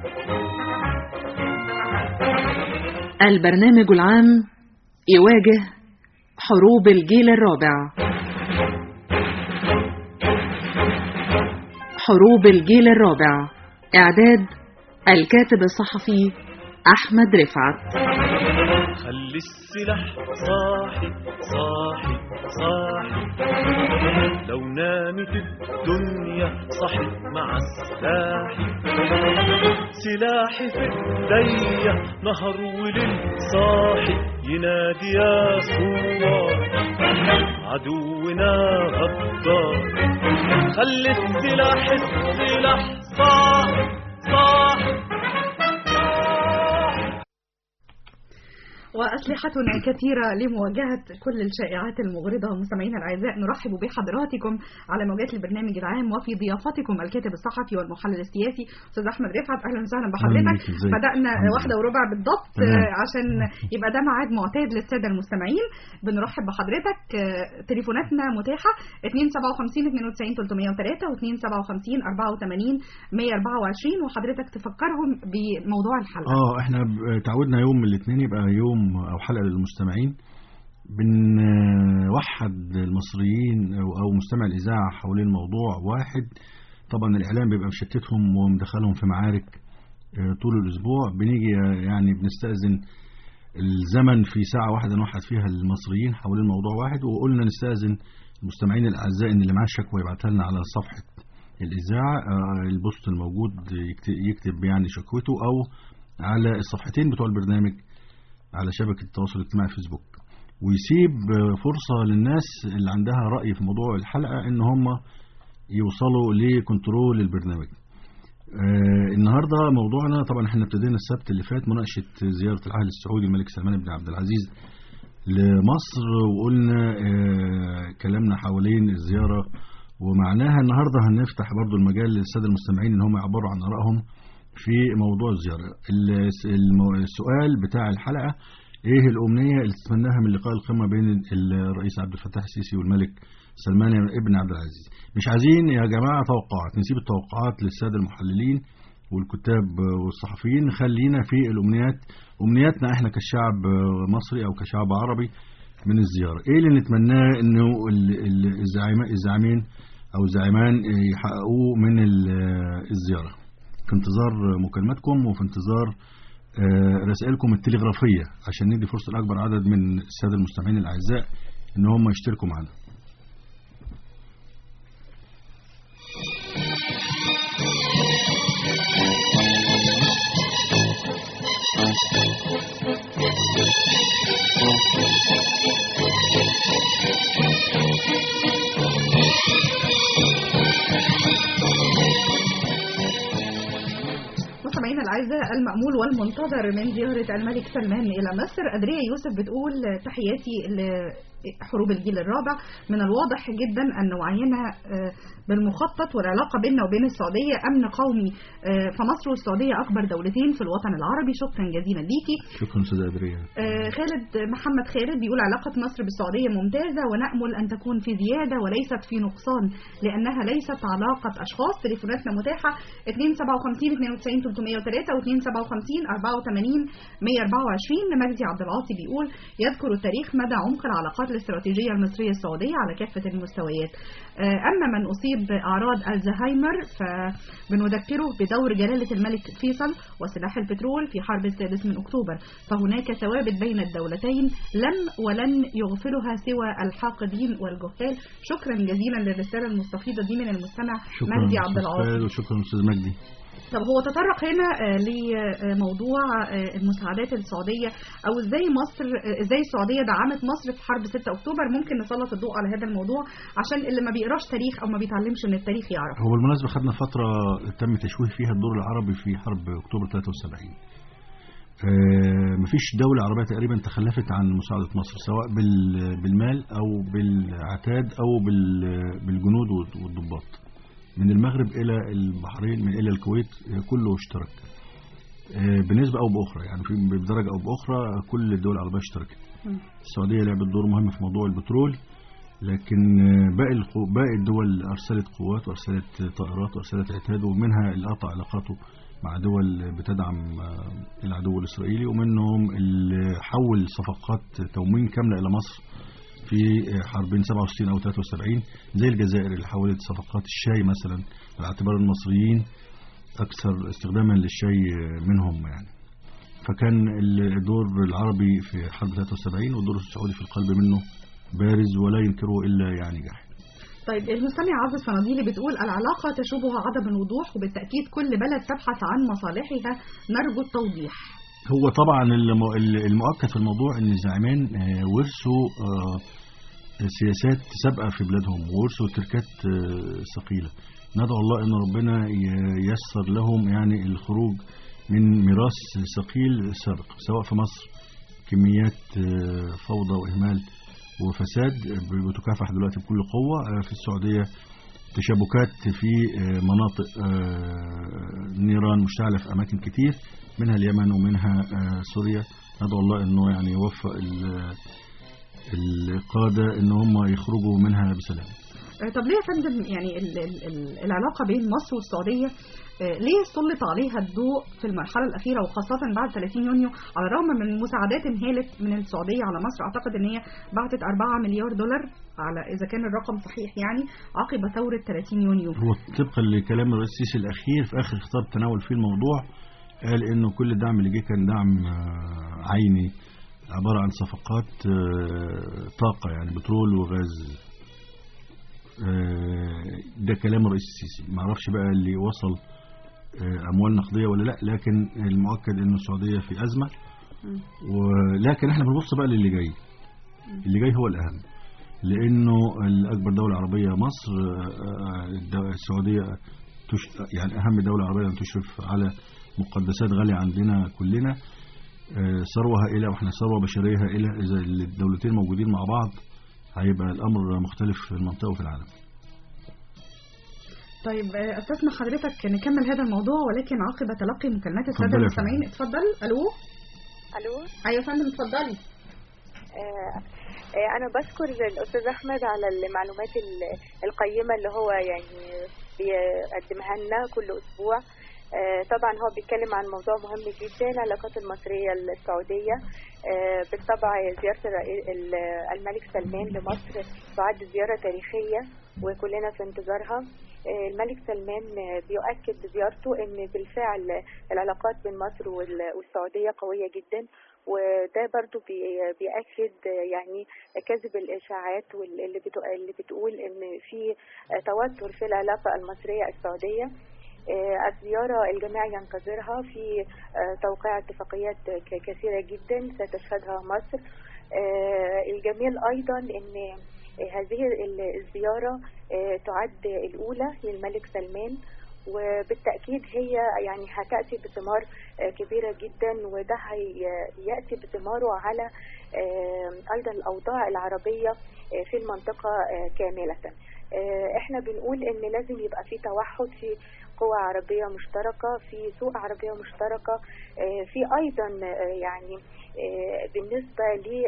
البرنامج العام يواجه حروب الجيل الرابع حروب الجيل الرابع إعداد الكاتب الصحفي أحمد رفعت خلي السلاح صاحي صاحي صاحي لو نامت الدنيا صحت مع السلاح سلاحي في ايديا نهر وليل صاحي ينادي يا صوار عدونا غدار خلي السلاح السلاح صاحي صاحي وأسلحتنا كثيرة لمواجهة كل الشائعات المغرضة مستمعينا الأعزاء نرحب بحضراتكم على موجات البرنامج العام وفي ضيافتكم الكاتب الصحفي والمحلل السياسي أستاذ أحمد رفعت أهلا وسهلا بحضرتك بيك، ازيك؟ بدأنا الحمد لله. واحدة وربع بالضبط تمام. آه، عشان يبقى ده ميعاد معتاد للسادة المستمعين بنرحب بحضرتك آه، تليفوناتنا متاحة 257 92 303 و 257 84 124 وحضرتك تفكرهم بموضوع الحلقة اه احنا ب- تعودنا يوم من الاثنين يبقى يوم او حلقه للمستمعين بنوحد المصريين او أو مستمع الاذاعه حوالين موضوع واحد طبعا الاعلام بيبقى مشتتهم ومدخلهم في معارك آه، طول الاسبوع بنيجي آه، يعني بنستاذن الزمن في ساعه واحده نوحد فيها المصريين حوالين موضوع واحد وقلنا نستاذن المستمعين الاعزاء ان اللي معاه شكوى يبعتها لنا على صفحه الاذاعه آه، البوست الموجود يكت- يكتب يعني شكوته او على الصفحتين بتوع البرنامج على شبكه التواصل الاجتماعي فيسبوك ويسيب آه، فرصه للناس اللي عندها راي في موضوع الحلقه ان هم يوصلوا لكنترول البرنامج آه النهارده موضوعنا طبعا احنا ابتدينا السبت اللي فات مناقشه زياره العهد السعودي الملك سلمان بن عبد العزيز لمصر وقلنا آه كلامنا حوالين الزياره ومعناها النهارده هنفتح برضو المجال للساده المستمعين ان هم يعبروا عن ارائهم في موضوع الزياره الس- المو- السؤال بتاع الحلقه ايه الامنيه اللي تتمناها من لقاء القمه بين الرئيس عبد الفتاح السيسي والملك سلمان ابن عبد العزيز مش عايزين يا جماعه توقعات نسيب التوقعات للساده المحللين والكتاب والصحفيين خلينا في الامنيات امنياتنا احنا كشعب مصري او كشعب عربي من الزياره ايه اللي نتمناه انه ال- ال- الزعيم- الزعيمين او الزعيمان يحققوه من ال- الزياره في انتظار مكالماتكم وفي انتظار آه، رسائلكم التلغرافيه عشان ندي فرصه لاكبر عدد من الساده المستمعين الاعزاء ان هم يشتركوا معنا مستمعينا الاعزاء المأمول والمنتظر من زيارة الملك سلمان إلى مصر أدرية يوسف بتقول تحياتي لحروب الجيل الرابع من الواضح جدا أن وعينا آه، بالمخطط والعلاقة بيننا وبين السعودية أمن قومي آه، فمصر والسعودية أكبر دولتين في الوطن العربي شكرا جزيلا ليكي شكرا استاذ ادريه آه، خالد محمد خالد بيقول علاقة مصر بالسعودية ممتازة ونأمل أن تكون في زيادة وليست في نقصان لأنها ليست علاقة أشخاص تليفوناتنا متاحة 257 92 303 و 257 84 124 مجدي عبد العاطي بيقول يذكر التاريخ مدى عمق العلاقات الاستراتيجية المصرية السعودية على كافة المستويات آه، أما من أصيب بأعراض الزهايمر فبنذكره بدور جلالة الملك فيصل وسلاح البترول في حرب السادس من أكتوبر فهناك ثوابت بين الدولتين لم ولن يغفلها سوى الحاقدين والجهال شكرا جزيلا للرسالة المستفيضة دي من المستمع شكرا مجدي عبد أستاذ العاطي خالد وشكرا استاذ مجدي طب هو تطرق هنا آه، لموضوع آه، المساعدات السعودية أو إزاي مصر آه، إزاي السعودية دعمت مصر في حرب 6 أكتوبر ممكن نسلط الضوء على هذا الموضوع عشان اللي ما بيقراش تاريخ أو ما بيتعلمش من التاريخ يعرف هو بالمناسبة خدنا فترة تم تشويه فيها الدور العربي في حرب أكتوبر 73 آه، مفيش دولة عربية تقريبا تخلفت عن مساعدة مصر سواء بال- بالمال أو بالعتاد أو بال- بالجنود والض- والضباط من المغرب إلى البحرين من إلى الكويت آه، كله اشترك آه، بنسبة أو بأخرى يعني في بدرجة أو بأخرى كل الدول العربية اشتركت مم. السعودية لعبت دور مهم في موضوع البترول لكن آه، باقي القو- باقي الدول ارسلت قوات وارسلت طائرات وارسلت عتاد ومنها اللي قطع علاقاته مع دول بتدعم آه، العدو الاسرائيلي ومنهم اللي حول صفقات تموين كامله الى مصر في حربين 67 او 73 زي الجزائر اللي حولت صفقات الشاي مثلا على اعتبار المصريين اكثر استخداما للشاي منهم يعني فكان الدور العربي في حرب 73 والدور السعودي في القلب منه بارز ولا ينكره الا يعني جاحد طيب المستمع عبد الصناديلي بتقول العلاقة تشوبها عدم الوضوح وبالتأكيد كل بلد تبحث عن مصالحها نرجو التوضيح هو طبعا الم- المؤكد في الموضوع ان الزعيمان آه، ورثوا آه، سياسات سابقه في بلادهم وورثوا تركات آه، ثقيله ندعو الله ان ربنا ي- ييسر لهم يعني الخروج من ميراث ثقيل سابق سواء في مصر كميات آه، فوضى واهمال وفساد بتكافح دلوقتي بكل قوه آه، في السعوديه تشابكات في آه، مناطق آه، نيران مشتعلة في أماكن كتير منها اليمن ومنها آه، سوريا ندعو الله أنه يعني يوفق ال- القادة أن هم يخرجوا منها بسلام آه، طب ليه يا فندم يعني ال ال ال العلاقة بين مصر والسعودية آه، ليه سلط عليها الضوء في المرحلة الأخيرة وخاصة بعد 30 يونيو على الرغم من مساعدات انهالت من السعودية على مصر أعتقد إن هي بعتت 4 مليار دولار على إذا كان الرقم صحيح يعني عقب ثورة 30 يونيو هو طبقا لكلام الرئيس السيسي الأخير في آخر خطاب تناول فيه الموضوع قال إنه كل الدعم اللي جه كان دعم آه، عيني عبارة عن صفقات آه، طاقة يعني بترول وغاز آه، ده كلام الرئيس السيسي ما اعرفش بقى اللي وصل آه، اموال نقديه ولا لا لكن المؤكد انه السعوديه في ازمه ولكن احنا بنبص بقى للي جاي اللي جاي هو الاهم لانه الاكبر دوله عربيه مصر آه، آه، الد- السعوديه تش... يعني اهم دوله عربيه تشرف على مقدسات غاليه عندنا كلنا آه، ثروه هائله واحنا ثروه بشريه هائله اذا الدولتين موجودين مع بعض هيبقى الامر مختلف في المنطقه وفي العالم طيب آه، استسمح حضرتك نكمل هذا الموضوع ولكن عقب تلقي مكالمات الساده اتفضلي يا المستمعين اتفضل الو الو ايوه يا فندم اتفضلي آه، آه، انا بشكر الاستاذ احمد على المعلومات ال- القيمه اللي هو يعني بيقدمها لنا كل اسبوع آه، طبعا هو بيتكلم عن موضوع مهم جدا العلاقات المصريه السعوديه آه، بالطبع زياره الرئي- ال- الملك سلمان لمصر تعد زياره تاريخيه وكلنا في انتظارها آه، الملك سلمان آه، بيؤكد بزيارته ان بالفعل العلاقات بين مصر وال- والسعوديه قويه جدا وده برضو بي- بيأكد يعني كذب الإشاعات وال- اللي بتق- اللي بتقول إن في توتر في العلاقة المصرية السعودية آه، الزيارة الجميع ينتظرها في آه، توقيع اتفاقيات ك- كثيرة جدا ستشهدها مصر آه، الجميل أيضا أن هذه ال- الزيارة آه، تعد الأولى للملك سلمان وبالتأكيد هي يعني هتأتي بثمار آه، كبيرة جدا وده هيأتي بثماره على آه، أيضا الأوضاع العربية آه، في المنطقة آه، كاملة آه، احنا بنقول ان لازم يبقى في توحد في قوى عربية مشتركة في سوق عربية مشتركة آه، في أيضا آه، يعني آه، بالنسبة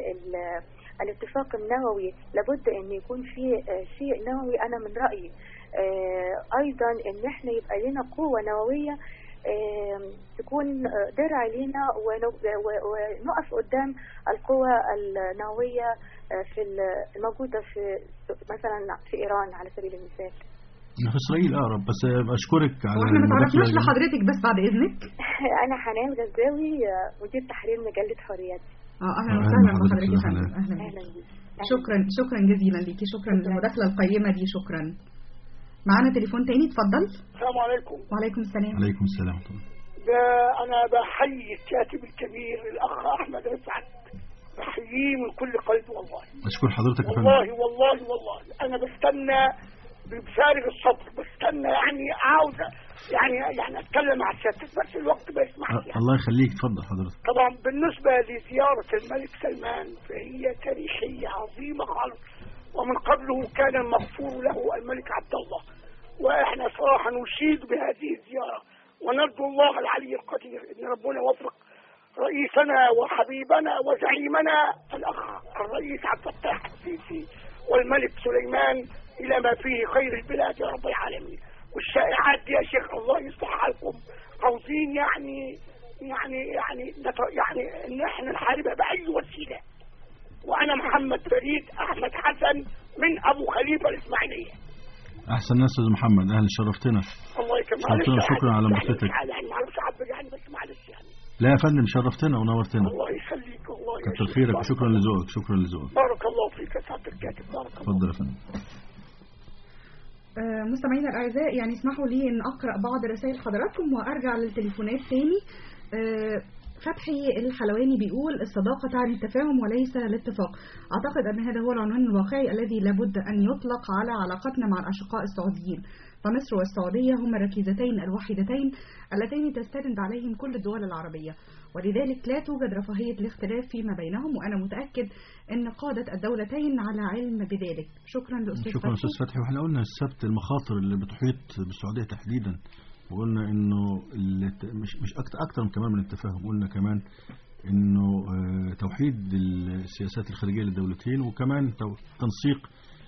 للاتفاق النووي لابد أن يكون في آه، شيء نووي أنا من رأيي آه، أيضا أن احنا يبقى لنا قوة نووية آه، تكون آه، درع لينا ونو- و- ونقف قدام القوى النووية آه، في ال- الموجودة في مثلا في إيران على سبيل المثال في اسرائيل اقرب بس اشكرك على واحنا ما المداخلة تعرفناش الجميلة. لحضرتك بس بعد اذنك أنا حنان غزاوي آه، مدير تحرير مجلة حريات اه اهلا أهلا وسهلا بحضرتك بحضرتك يا أستاذ فندم حنان. اهلا أهلا بيك بيك أهلاً شكرا شكرا جزيلا ليكي شكرا شكراً. للمداخله القيمه دي شكرا معانا تليفون تاني اتفضل السلام عليكم وعليكم السلام عليكم السلام ورحمة الله. ده انا بحيي الكاتب الكبير الاخ احمد رفعت بحييه من كل قلب والله اشكر حضرتك يا فندم والله والله والله انا بستنى بفارغ الصبر بستنى يعني عاوز يعني يعني اتكلم مع سيادتك بس الوقت ما يسمحش أ- يعني. الله يخليك اتفضل حضرتك طبعا بالنسبة لزيارة الملك سلمان فهي تاريخية عظيمة خالص ومن قبله كان المغفور له الملك عبد الله واحنا صراحة نشيد بهذه الزيارة ونرجو الله العلي القدير ان ربنا يوفق رئيسنا وحبيبنا وزعيمنا الاخ الرئيس عبد الفتاح السيسي والملك سليمان إلى ما فيه خير البلاد يا رب العالمين والشائعات دي يا شيخ الله يصلح حالكم عاوزين يعني يعني يعني نت- يعني ان احنا نحاربها باي وسيله وانا محمد فريد احمد حسن من ابو خليفه الاسماعيليه احسن ناس يا أستاذ محمد اهلا شرفتنا الله يكرمك شكراً- معلش شكراً على يعني- مداخلتك. يعني يعني معلش عبد يعني بس معلش يعني لا يا فندم شرفتنا ونورتنا الله يخليك والله يا كتر شيخ. خيرك بارك وشكرا الله. لذوقك شكرا لذوقك بارك الله فيك يا سعاده الكاتب بارك الله اتفضل يا فندم آه، مستمعينا الاعزاء يعني اسمحوا لي ان اقرا بعض رسائل حضراتكم وارجع للتليفونات تاني آه، فتحي الحلواني بيقول الصداقة تعني التفاهم وليس الاتفاق أعتقد أن هذا هو العنوان الواقعي الذي لابد أن يطلق على علاقتنا مع الأشقاء السعوديين فمصر والسعودية هما الركيزتين الوحيدتين اللتين تستند عليهم كل الدول العربية ولذلك لا توجد رفاهية الاختلاف فيما بينهم وأنا متأكد أن قادة الدولتين على علم بذلك شكرا لأستاذ شكرا فتحي. استاذ فتحي واحنا قلنا السبت المخاطر اللي بتحيط بالسعوديه تحديدا وقلنا انه الت- مش مش اكتر اكتر من كمان من التفاهم قلنا كمان انه آه، توحيد السياسات الخارجيه للدولتين وكمان تو- تنسيق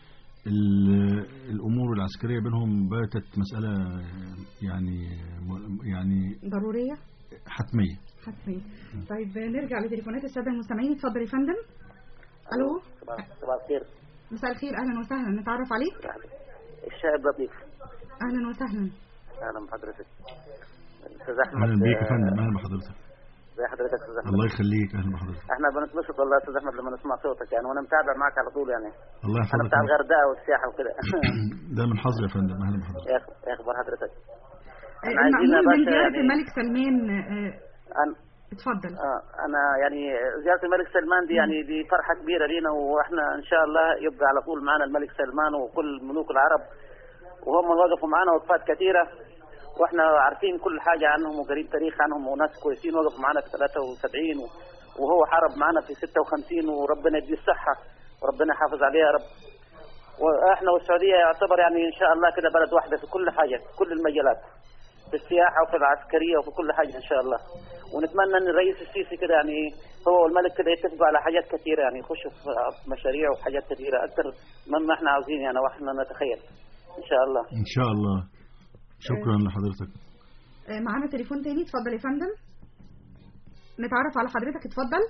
ال- الامور العسكريه بينهم باتت مساله آه، يعني يعني ضرورية حتميه حتمي طيب نرجع لتليفونات السادة المستمعين اتفضل يا فندم الو صباح الخير مساء الخير اهلا وسهلا نتعرف عليك الشايب لطيف اهلا وسهلا اهلا بحضرتك استاذ احمد اهلا بيك يا آه، فندم اهلا بحضرتك زي حضرتك استاذ احمد الله يخليك اهلا بحضرتك احنا بنتبسط والله يا استاذ احمد لما نسمع صوتك يعني وانا متابع معك على طول يعني الله انا يحفظك بتاع الغردقه والسياحه وكده ده من حظي يا فندم اهلا بحضرتك يا أخ- يا اخبار حضرتك آه، احنا عايزين يا المأمول من باشا زيارة يعني الملك سلمان آه، أنا اتفضل آه انا يعني زياره الملك سلمان دي يعني دي فرحه كبيره لينا واحنا ان شاء الله يبقى على طول معنا الملك سلمان وكل ملوك العرب وهم وقفوا معنا وقفات كثيره واحنا عارفين كل حاجه عنهم وقريب تاريخ عنهم وناس كويسين وقفوا معنا في 73 و- وهو حارب معنا في 56 وربنا يديه الصحه وربنا يحافظ عليه يا رب واحنا والسعوديه يعتبر يعني ان شاء الله كده بلد واحده في كل حاجه في كل المجالات في السياحه وفي العسكريه وفي كل حاجه ان شاء الله ونتمنى ان الرئيس السيسي كده يعني هو والملك كده يتفقوا على حاجات كثيره يعني يخشوا في في مشاريع وحاجات كثيره اكثر مما احنا عاوزين يعني واحنا نتخيل ان شاء الله ان شاء الله شكرا لحضرتك آه، معانا تليفون تاني اتفضل يا فندم نتعرف على حضرتك اتفضل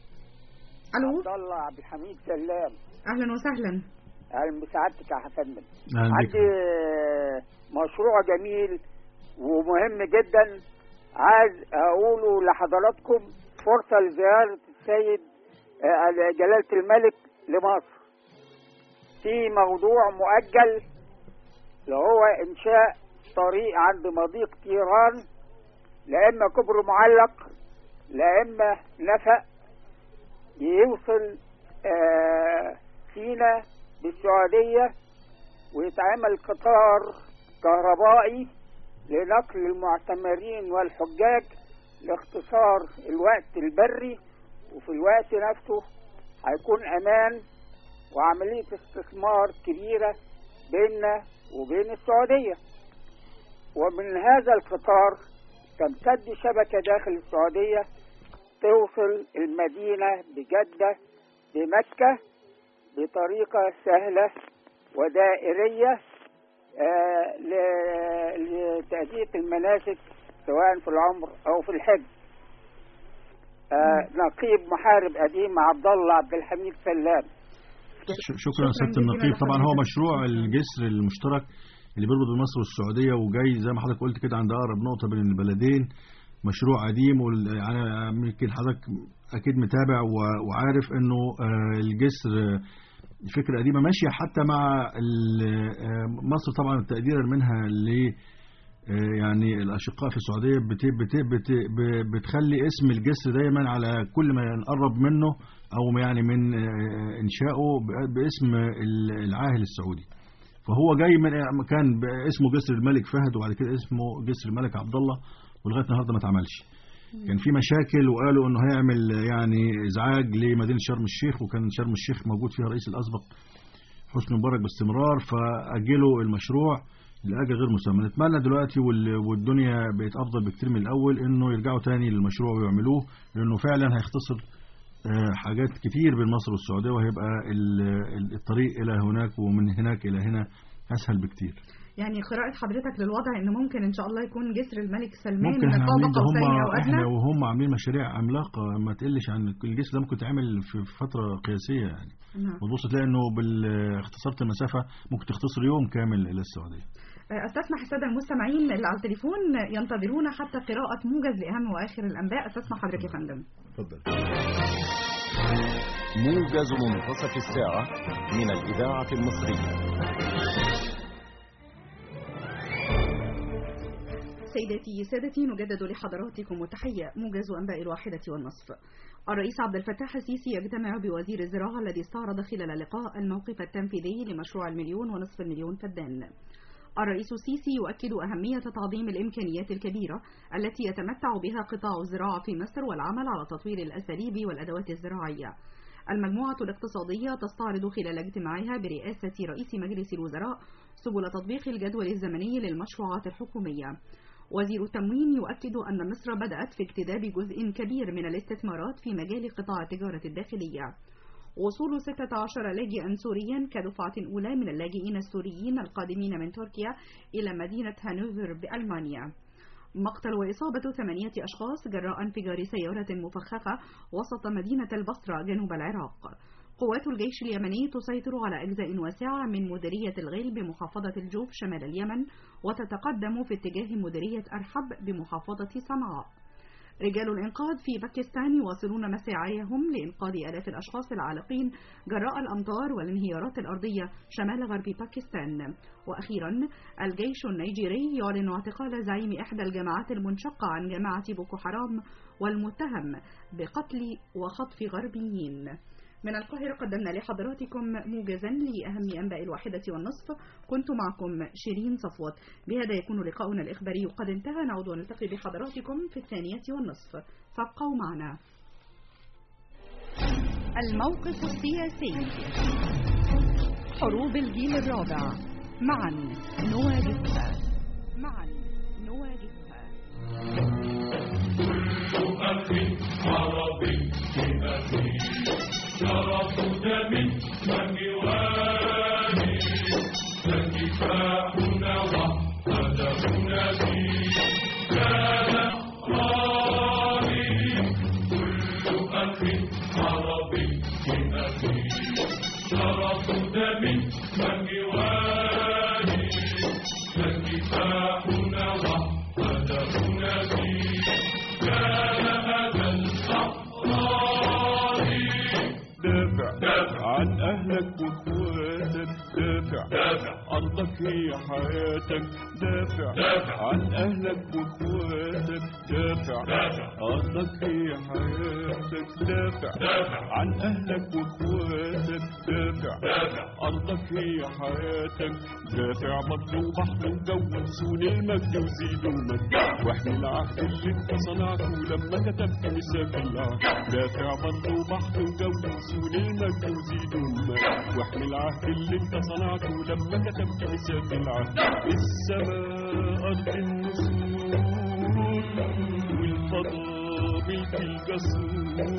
الو عبد الله عبد الحميد سلام اهلا وسهلا اهلا بسعادتك يا فندم اهلا بك عندي مشروع جميل ومهم جدا عايز اقوله لحضراتكم فرصه لزياره السيد آه، جلاله الملك لمصر في موضوع مؤجل اللي هو انشاء طريق عند مضيق تيران لا اما كبر معلق لا اما نفق يوصل آه، سينا بالسعوديه ويتعمل قطار كهربائي لنقل المعتمرين والحجاج لاختصار الوقت البري وفي الوقت نفسه هيكون امان وعمليه استثمار كبيره بيننا وبين السعوديه ومن هذا القطار تمتد شبكه داخل السعوديه توصل المدينه بجده بمكه بطريقه سهله ودائريه آه، ل- لتأدية المناسك سواء في العمر أو في الحج آه، نقيب محارب قديم عبد الله عبد الحميد سلام ش- شكرا شكراً سياده جزيلاً النقيب طبعا هو لحضرتك. مشروع الجسر المشترك اللي بيربط بين مصر والسعوديه وجاي زي ما حضرتك قلت كده عند اقرب نقطه بين البلدين مشروع قديم وال- يعني يمكن حضرتك اكيد متابع و- وعارف انه آه، الجسر آه، الفكره قديمه ماشيه حتى مع ال- آه، مصر طبعا تقديرا منها ل آه، يعني الاشقاء في السعوديه بت بت بت ب- بتخلي اسم الجسر دايما على كل ما نقرب منه او يعني من آه، انشائه ب- باسم ال- العاهل السعودي فهو جاي من كان اسمه جسر الملك فهد وبعد كده اسمه جسر الملك عبد الله ولغايه النهارده ما اتعملش كان في مشاكل وقالوا انه هيعمل يعني ازعاج لمدينه شرم الشيخ وكان شرم الشيخ موجود فيها الرئيس الاسبق حسني مبارك باستمرار فاجلوا المشروع لاجل غير مسمى نتمنى دلوقتي وال- والدنيا بقت افضل بكتير من الاول انه يرجعوا تاني للمشروع ويعملوه لانه فعلا هيختصر آه، حاجات كتير بين مصر والسعوديه وهيبقى ال- ال- الطريق الى هناك ومن هناك الى هنا اسهل بكتير يعني قراءة حضرتك للوضع ان ممكن ان شاء الله يكون جسر الملك سلمان ممكن احنا قاب عاملين ده قوسين او هم احنا ادنى وهم عاملين مشاريع عملاقه ما تقلش عن الجسر ده ممكن تعمل في في فتره قياسيه يعني نعم. وتبص تلاقي انه باختصرت المسافه ممكن تختصر يوم كامل الى السعوديه آه، استسمح الساده المستمعين اللي على التليفون ينتظرون حتى قراءة موجز لاهم واخر الانباء استسمح حضرتك يا فندم اتفضل موجز منتصف الساعة من الإذاعة المصرية سيداتي سادتي نجدد لحضراتكم التحية موجز أنباء الواحدة والنصف الرئيس عبد الفتاح السيسي يجتمع بوزير الزراعة الذي استعرض خلال اللقاء الموقف التنفيذي لمشروع المليون ونصف المليون فدان الرئيس السيسي يؤكد أهمية تعظيم الإمكانيات الكبيرة التي يتمتع بها قطاع الزراعة في مصر والعمل على تطوير الأساليب والأدوات الزراعية المجموعة الاقتصادية تستعرض خلال اجتماعها برئاسة رئيس مجلس الوزراء سبل تطبيق الجدول الزمني للمشروعات الحكومية وزير التموين يؤكد أن مصر بدأت في اجتذاب جزء كبير من الاستثمارات في مجال قطاع التجارة الداخلية وصول 16 لاجئا سوريا كدفعة أولى من اللاجئين السوريين القادمين من تركيا إلى مدينة هانوفر بألمانيا مقتل وإصابة ثمانية أشخاص جراء انفجار سيارة مفخخة وسط مدينة البصرة جنوب العراق قوات الجيش اليمني تسيطر على أجزاء واسعة من مديرية الغيل بمحافظة الجوف شمال اليمن وتتقدم في اتجاه مديرية أرحب بمحافظة صنعاء رجال الإنقاذ في باكستان يواصلون مساعيهم لإنقاذ آلاف الأشخاص العالقين جراء الأمطار والانهيارات الأرضية شمال غرب باكستان وأخيرا الجيش النيجيري يعلن اعتقال زعيم إحدى الجماعات المنشقة عن جماعة بوكو حرام والمتهم بقتل وخطف غربيين من القاهرة قدمنا لحضراتكم موجزا لأهم أنباء الواحدة والنصف كنت معكم شيرين صفوت بهذا يكون لقاؤنا الإخباري قد انتهى نعود ونلتقي بحضراتكم في الثانية والنصف فابقوا معنا الموقف السياسي حروب الجيل الرابع معا نواجهها معا نواجهها أخي عربي أخي شرف دم من يوالي فكفاحنا وهدفنا فيه كان رامي كل أخي عربي أخي شرف دم من يوالي فكفاحنا وهدفنا فيه كان أبا الأحرار دافع دافع عن أهلك وإخواتك دافع دافع أرضك هي حياتك دافع دافع عن أهلك وإخواتك دافع دافع أرضك هي حياتك دافع دافع عن أهلك وإخواتك دافع دافع أرضك هي حياتك دافع بطل وبحر وجو وسون المجد وزيد المجد واحمي العهد اللي انت صنعته لما كتبت ميثاق العهد دافع بطل وبحر وجو وسون المجد وزيد المجد واحمي العهد اللي انت صنعته لما كتبت ميثاق العهد السماء أرض النسور والفضاء ملك الجسور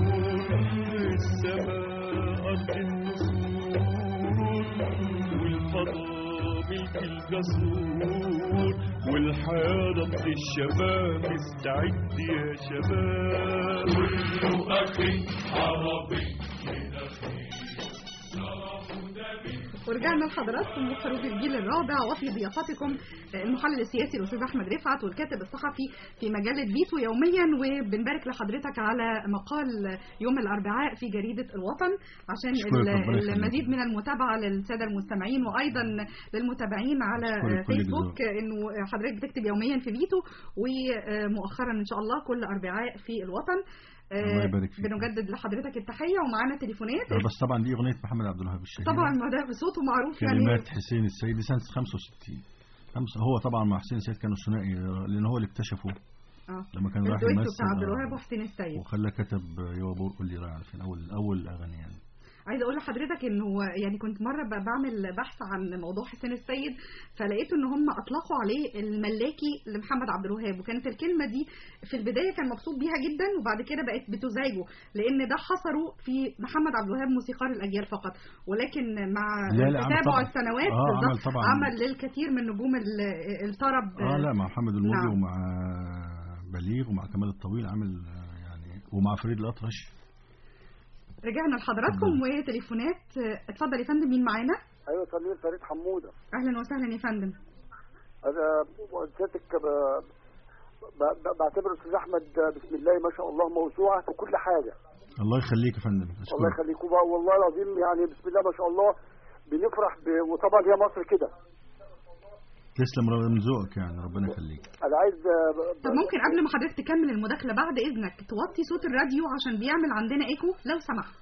السماء أرض النسور والفضاء ملك الجسور والحياة ضد الشباب استعد يا شباب كل أخي عربي أخي شرف دمي ورجعنا لحضراتكم وحروب الجيل الرابع وفي ضيافتكم المحلل السياسي الاستاذ احمد رفعت والكاتب الصحفي في مجله فيتو يوميا وبنبارك لحضرتك على مقال يوم الاربعاء في جريده الوطن عشان شكراً، ال- ربنا يخليك. المزيد من المتابعه للساده المستمعين وايضا للمتابعين على شكراً، كل فيسبوك انه حضرتك بتكتب يوميا في فيتو ومؤخرا ان شاء الله كل اربعاء في الوطن الله يبارك فيك. بنجدد لحضرتك التحيه ومعانا تليفونات بس طبعا دي اغنيه محمد عبد الوهاب الشهير طبعا ما ده بصوته معروف يعني كلمات حسين السيد سنه 65 خمسة هو طبعا مع حسين السيد كانوا ثنائي لان هو اللي اكتشفه اه لما كان رايح الدويتو يمثل بتاع عبد آه، الوهاب وحسين السيد وخلاه كتب يا بور قول لي رايح فين اول اول اغاني يعني عايزه اقول لحضرتك انه يعني كنت مره ب- بعمل بحث عن موضوع حسين السيد فلقيت ان هم اطلقوا عليه الملاكي لمحمد عبد الوهاب وكانت الكلمه دي في البدايه كان مبسوط بيها جدا وبعد كده بقت بتزعجه لان ده حصره في محمد عبد الوهاب موسيقار الاجيال فقط ولكن مع لا، لا، عمل تتابع طبعاً. السنوات آه، بالظبط عمل طبعاً. عمل للكثير من نجوم ال- الطرب اه لا مع محمد الموجي نعم. ومع بليغ ومع كمال الطويل عامل آه، يعني ومع فريد الأطرش رجعنا لحضراتكم وتليفونات اتفضل يا فندم مين معانا ايوه سمير فريد حموده اهلا وسهلا يا فندم انا سيادتك ب- ب- ب- بعتبر الاستاذ احمد بسم الله ما شاء الله موسوعه في كل حاجه الله يخليك يا فندم الله اشكرك يخليكم بقى والله العظيم يعني بسم الله ما شاء الله بنفرح ب... وطبعا هي مصر كده تسلم ربنا من ذوقك يعني ربنا يخليك انا عايز ب- طب ممكن قبل ما حضرتك تكمل المداخله بعد اذنك توطي صوت الراديو عشان بيعمل عندنا ايكو لو سمحت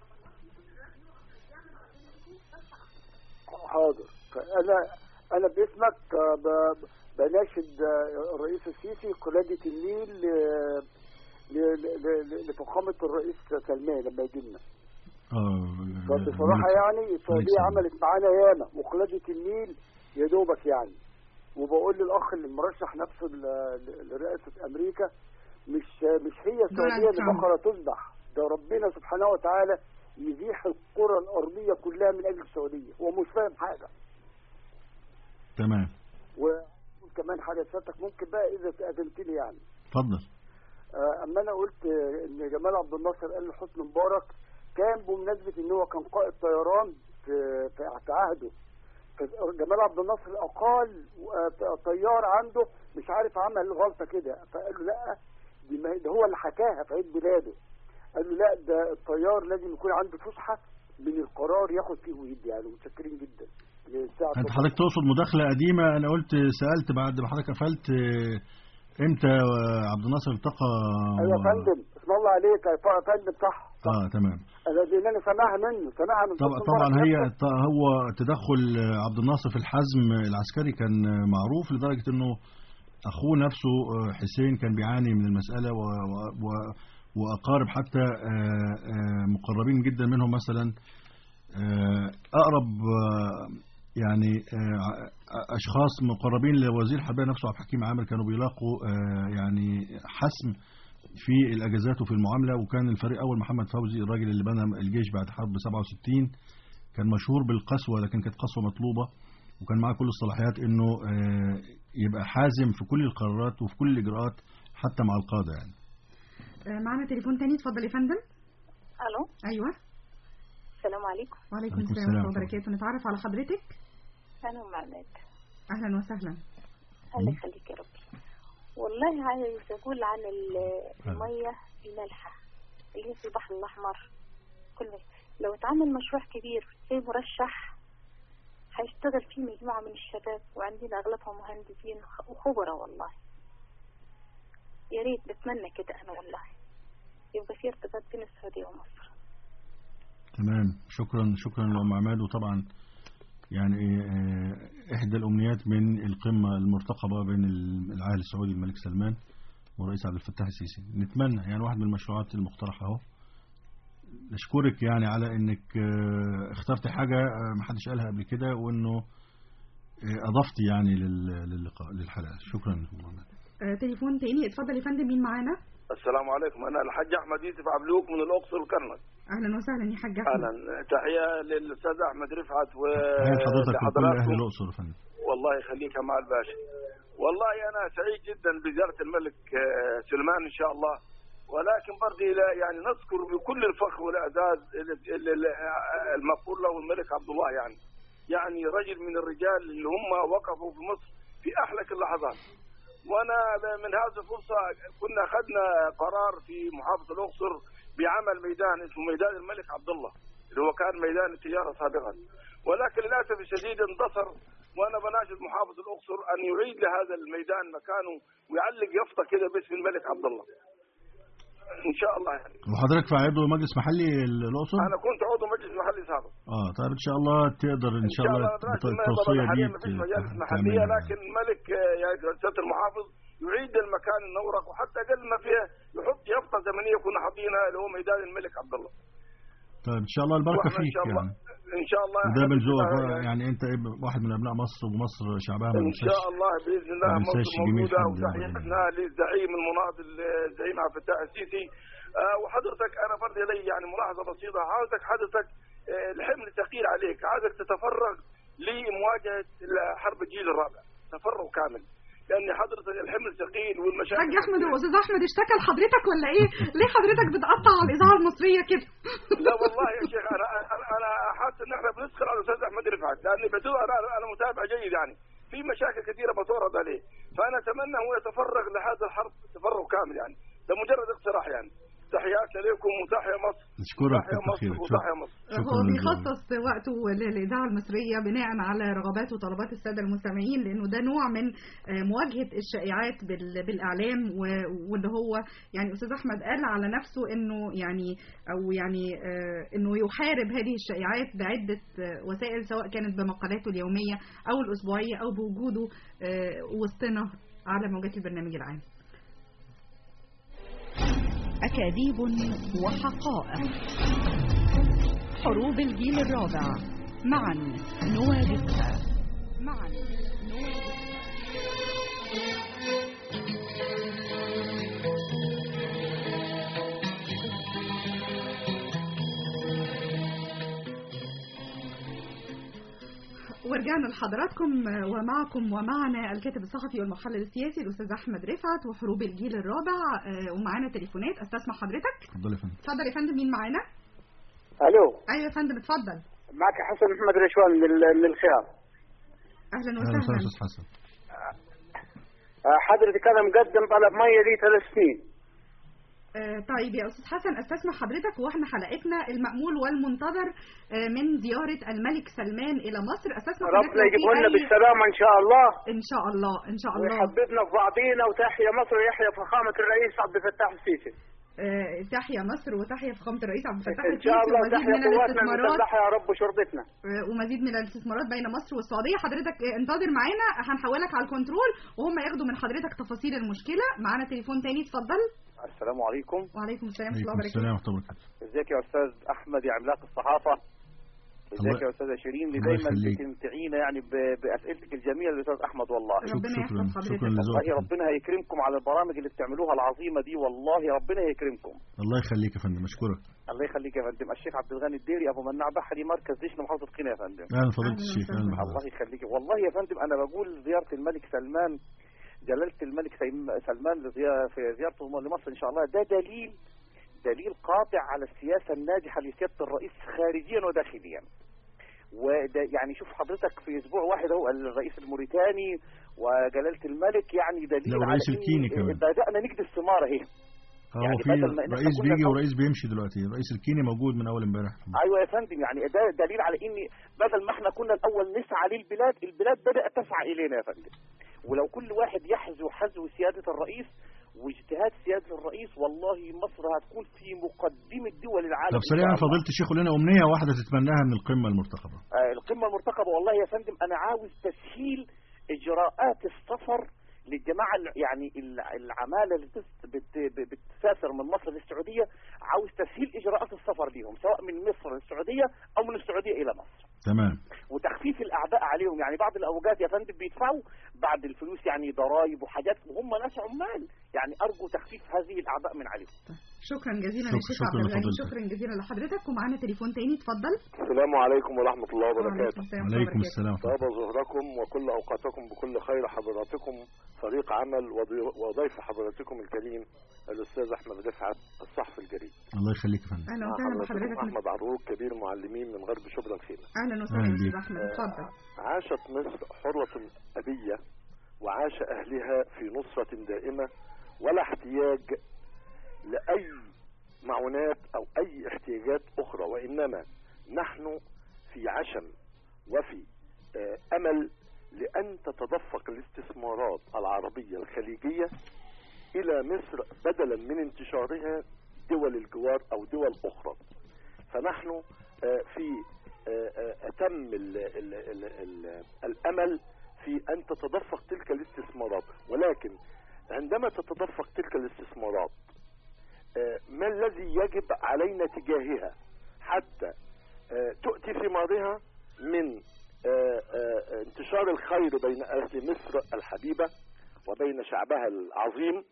حاضر فانا انا باسمك آه، ب- بناشد آه، الرئيس السيسي قلاده النيل ل- ل- ل- ل- لفخامه الرئيس سلمان لما يجي لنا اه فبصراحه يعني السعوديه سلمان. عملت معانا ياما وقلاده النيل يا دوبك يعني وبقول للاخ اللي مرشح نفسه ل- ل- لرئاسه امريكا مش مش هي السعوديه اللي ترامب. بقره تذبح ده ربنا سبحانه وتعالى يزيح القرى الارضيه كلها من اجل السعوديه هو مش فاهم حاجه تمام وأقول كمان حاجه سيادتك ممكن بقى اذا اذنت لي يعني اتفضل آه، اما انا قلت آه، ان جمال عبد الناصر قال لحسني مبارك كان بمناسبه ان هو كان قائد طيران في في في عهده جمال عبد الناصر اقال آه، طيار عنده مش عارف عمل غلطه كده فقال له لا دي ما ده هو اللي حكاها في عيد ميلاده قال له لا ده الطيار لازم يكون عنده فسحه من القرار ياخد فيه ويدي يعني متشكرين جدا للساعه انت حضرتك تقصد مداخله قديمه انا قلت سالت بعد ما حضرتك قفلت آه، امتى آه، عبد الناصر التقى ايوه يا فندم اسم الله عليك يا فندم صح اه تمام انا لان انا سامعها منه سامعها من طبعا حسني طبعا مبارك هي نفسه. ط- هو تدخل آه، عبد الناصر في الحزم العسكري كان آه، معروف لدرجه انه اخوه نفسه آه، حسين كان بيعاني من المساله و و و واقارب حتى آه، آه، مقربين جدا منهم مثلا آه، اقرب آه، يعني آه، اشخاص مقربين لوزير الحربيه نفسه عبد الحكيم عامر كانوا بيلاقوا آه، يعني حسم في الاجازات وفي المعامله وكان الفريق اول محمد فوزي الراجل اللي بنى الجيش بعد حرب 67 كان مشهور بالقسوه لكن كانت قسوه مطلوبه وكان معاه كل الصلاحيات انه آه، يبقى حازم في كل القرارات وفي كل الاجراءات حتى مع القاده يعني آه، معانا تليفون تاني اتفضل يا فندم الو ايوه السلام عليكم وعليكم عليكم السلام ورحمه السلام. الله وبركاته نتعرف على حضرتك انا معلاد اهلا وسهلا الله يخليك يا ربي والله عايز اقول عن ال- الميه المالحه اللي هي في البحر الاحمر كله لو اتعمل مشروع كبير زي مرشح هيشتغل فيه مجموعه من الشباب وعندنا اغلبهم مهندسين وخ- وخبراء والله يا ريت بتمنى كده انا والله يبقى في ارتباط بين السعوديه ومصر تمام شكرا شكرا لأم عماد وطبعا يعني آه، إحدى الأمنيات من القمة المرتقبة بين العاهل السعودي الملك سلمان والرئيس عبد الفتاح السيسي نتمنى يعني واحد من المشروعات المقترحة أهو نشكرك يعني على إنك آه، اخترت حاجة آه، محدش قالها قبل كده وإنه آه، أضفت يعني لل- للقاء للحلقة شكرا لكم عماد آه، تليفون تاني اتفضل يا فندم مين معانا السلام عليكم انا الحاج احمد يوسف عبلوك من الاقصر وكرنك اهلا وسهلا يا حاج احمد اهلا تحيه للاستاذ احمد رفعت و تحية لحضرتك وكل أهل لحضراتكم. الأقصر يا فندم والله يخليك يا مع الباشا والله انا سعيد جدا بزياره الملك آه، سلمان ان شاء الله ولكن برضه لا- يعني نذكر بكل الفخر والاعزاز ال- ال- ال- المغفور له الملك عبد الله يعني يعني رجل من الرجال اللي هم وقفوا في مصر في احلك اللحظات وانا من هذه الفرصه كنا اخذنا قرار في محافظه الاقصر بعمل ميدان اسمه ميدان الملك عبد الله اللي هو كان ميدان التجاره سابقا ولكن للاسف الشديد اندثر وانا بناشد محافظ الاقصر ان يعيد لهذا الميدان مكانه ويعلق يافطه كده باسم الملك عبد الله. ان شاء الله يعني. وحضرتك في عضو مجلس محلي الأقصر انا كنت عضو مجلس محلي سابق. اه طيب ان شاء الله تقدر ان شاء الله بناشد الت- ما- التوصيه طبعاً دي حاليا ما فيش مجالس ت- محليه تعملها. لكن الملك آه، يعني سياده المحافظ يعيد المكان النورق وحتى قبل ما فيه يحط يافطه زمنيه كنا حاطينها اللي هو ميدان الملك عبد الله. طيب ان شاء الله البركه وإحنا إن فيك شاء الله يعني ان شاء الله وده من ذوقك إحنا بقى، يعني انت إيه واحد من ابناء مصر ومصر شعبها ما ان ينساش شاء الله باذن الله ما مصر ننساش جميل موجوده حمد يعني. وتحياتنا للزعيم المناضل الزعيم عبد الفتاح السيسي آه، وحضرتك انا برضه لي يعني ملاحظه بسيطه عاوزك حضرتك آه، الحمل ثقيل عليك عاوزك تتفرغ لمواجهه حرب الجيل الرابع تفرغ كامل لان حضرتك الحمل ثقيل والمشاكل حاج احمد هو استاذ احمد اشتكى لحضرتك ولا ايه ليه حضرتك بتقطع على الاذاعه المصريه كده لا والله يا شيخ انا انا انا حاسس ان احنا بنسخر على الاستاذ احمد رفعت لان بدو انا انا متابع جيد يعني في مشاكل كثيره بتورد عليه فانا اتمنى هو يتفرغ لهذا الحرب تفرغ كامل يعني ده مجرد اقتراح يعني تحياتنا لكم وتحيا مصر نشكرك تحيا كتر مصر خيرك وتحيا مصر هو بيخصص وقته للإذاعة المصرية بناء على رغبات وطلبات السادة المستمعين لأنه ده نوع من آه، مواجهة الشائعات بال- بالإعلام و- واللي هو يعني أستاذ أحمد قال على نفسه إنه يعني أو يعني آه، إنه يحارب هذه الشائعات بعدة آه، وسائل سواء كانت بمقالاته اليومية أو الأسبوعية أو بوجوده آه، وسطنا على موجات البرنامج العام أكاذيب وحقائق حروب الجيل الرابع معا نواجهها معا ورجعنا لحضراتكم ومعكم ومعنا الكاتب الصحفي والمحلل السياسي الاستاذ احمد رفعت وحروب الجيل الرابع آه، ومعانا تليفونات استسمع حضرتك اتفضل يا فندم اتفضل يا فندم مين معانا الو ايوه يا فندم اتفضل معك حسن محمد رشوان من ال- من الخيار اهلا اهلا وسهلا وسهلا استاذ حسن آه، حضرتك انا مقدم طلب ميه لي ثلاث سنين آه، طيب يا استاذ حسن استسمع حضرتك واحنا حلقتنا المأمول والمنتظر آه، من زيارة الملك سلمان الى مصر استسمع حضرتك ربنا لو في يجيبه لنا أي- بالسلامه ان شاء الله ان شاء الله ان شاء الله ويحببنا في بعضينا وتحيا مصر ويحيا فخامه الرئيس عبد الفتاح السيسي آه، تحيا مصر وتحيا فخامة الرئيس عبد الفتاح ان شاء السيسي الله ومزيد تحيا من قواتنا الاستثمارات المسلحه يا رب وشرطتنا آه، ومزيد من الاستثمارات بين مصر والسعوديه حضرتك آه، انتظر معانا هنحولك على الكنترول وهم ياخدوا من حضرتك تفاصيل المشكله معانا تليفون تاني اتفضل السلام عليكم وعليكم السلام ورحمه الله عليكم وبركاته السلام ورحمه الله وبركاته ازيك يا استاذ احمد يا عملاق الصحافه ازيك الله- يا استاذه شيرين اللي الله دايما يخليك. بتمتعينا يعني ب- باسئلتك الجميله الاستاذ احمد والله ربنا شكرا يحفظ حضرتك. شكرا والله لذوقك ربنا هيكرمكم على البرامج اللي بتعملوها العظيمه دي والله ربنا هيكرمكم الله يخليك يا فندم اشكرك الله يخليك يا فندم الشيخ عبد الغني الديري ابو مناع بحري مركز دشن محافظه قنا يا فندم اهلا فضيله أهلا الشيخ وسهلا. اهلا الله بحضرتك يخليك والله يا فندم انا بقول زياره الملك سلمان جلاله الملك سيم- سلمان لزيا- في زيارته لمصر ان شاء الله ده دليل دليل قاطع على السياسه الناجحه لسياده الرئيس خارجيا وداخليا وده يعني شوف حضرتك في اسبوع واحد اهو الرئيس الموريتاني وجلاله الملك يعني دليل لا، ورئيس على إن الكيني كمان. بدانا نجد الثماره اهي هو يعني في بدل ما إن إحنا رئيس كنا بيجي نقول- ورئيس بيمشي دلوقتي الرئيس الكيني موجود من اول امبارح ايوه يا فندم يعني ده دليل على ان بدل ما احنا كنا الاول نسعى للبلاد البلاد بدات تسعى الينا يا فندم ولو كل واحد يحذو حذو سياده الرئيس واجتهاد سياده الرئيس والله مصر هتكون في مقدمه دول العالم طب إن سريعا شاء الله. فضيله الشيخ قول لنا امنيه واحده تتمناها من القمه المرتقبه آه، القمه المرتقبه والله يا فندم انا عاوز تسهيل اجراءات السفر للجماعه ال- يعني ال- العماله اللي بتس- بت- ب- بتسافر من مصر للسعوديه عاوز تسهيل اجراءات السفر ليهم سواء من مصر للسعوديه او من السعوديه الى مصر تمام وتخفيف الاعباء عليهم يعني بعض الاوقات يا فندم بيدفعوا بعد الفلوس يعني ضرائب وحاجات وهم ناس عمال يعني ارجو تخفيف هذه الاعباء من عليهم شكرا جزيلا شكرا- يا شيخ شكرا عبد الغني لفضيلتك. شكرا جزيلا لحضرتك ومعانا تليفون تاني اتفضل السلام عليكم ورحمه الله وبركاته السلام عليكم وبركاته. السلام ورحمة طاب ظهركم وكل اوقاتكم بكل خير حضراتكم فريق عمل وضي- وضيف حضراتكم الكريم الاستاذ احمد رفعت الصحفي الجريء الله الله يخليك يا فندم اهلا مع وسهلا حضراتكم بحضرتك احمد عروق كبير المعلمين من غرب شبرا الخيمه اهلا وسهلا أهلا يا استاذ بيك. احمد اتفضل عاشت مصر حرة أبية وعاش أهلها في نصرة دائمة ولا احتياج لأي معونات أو أي احتياجات أخرى وإنما نحن في عشم وفي آه، أمل لأن تتدفق الاستثمارات العربية الخليجية إلى مصر بدلا من انتشارها دول الجوار أو دول أخرى فنحن آه، في آه، آه، أتم ال ال ال ال الأمل في أن تتدفق تلك الاستثمارات ولكن عندما تتدفق تلك الاستثمارات آه، ما الذي يجب علينا تجاهها حتى آه، تؤتي ثمارها من آه، آه، انتشار الخير بين أهل مصر الحبيبة وبين شعبها العظيم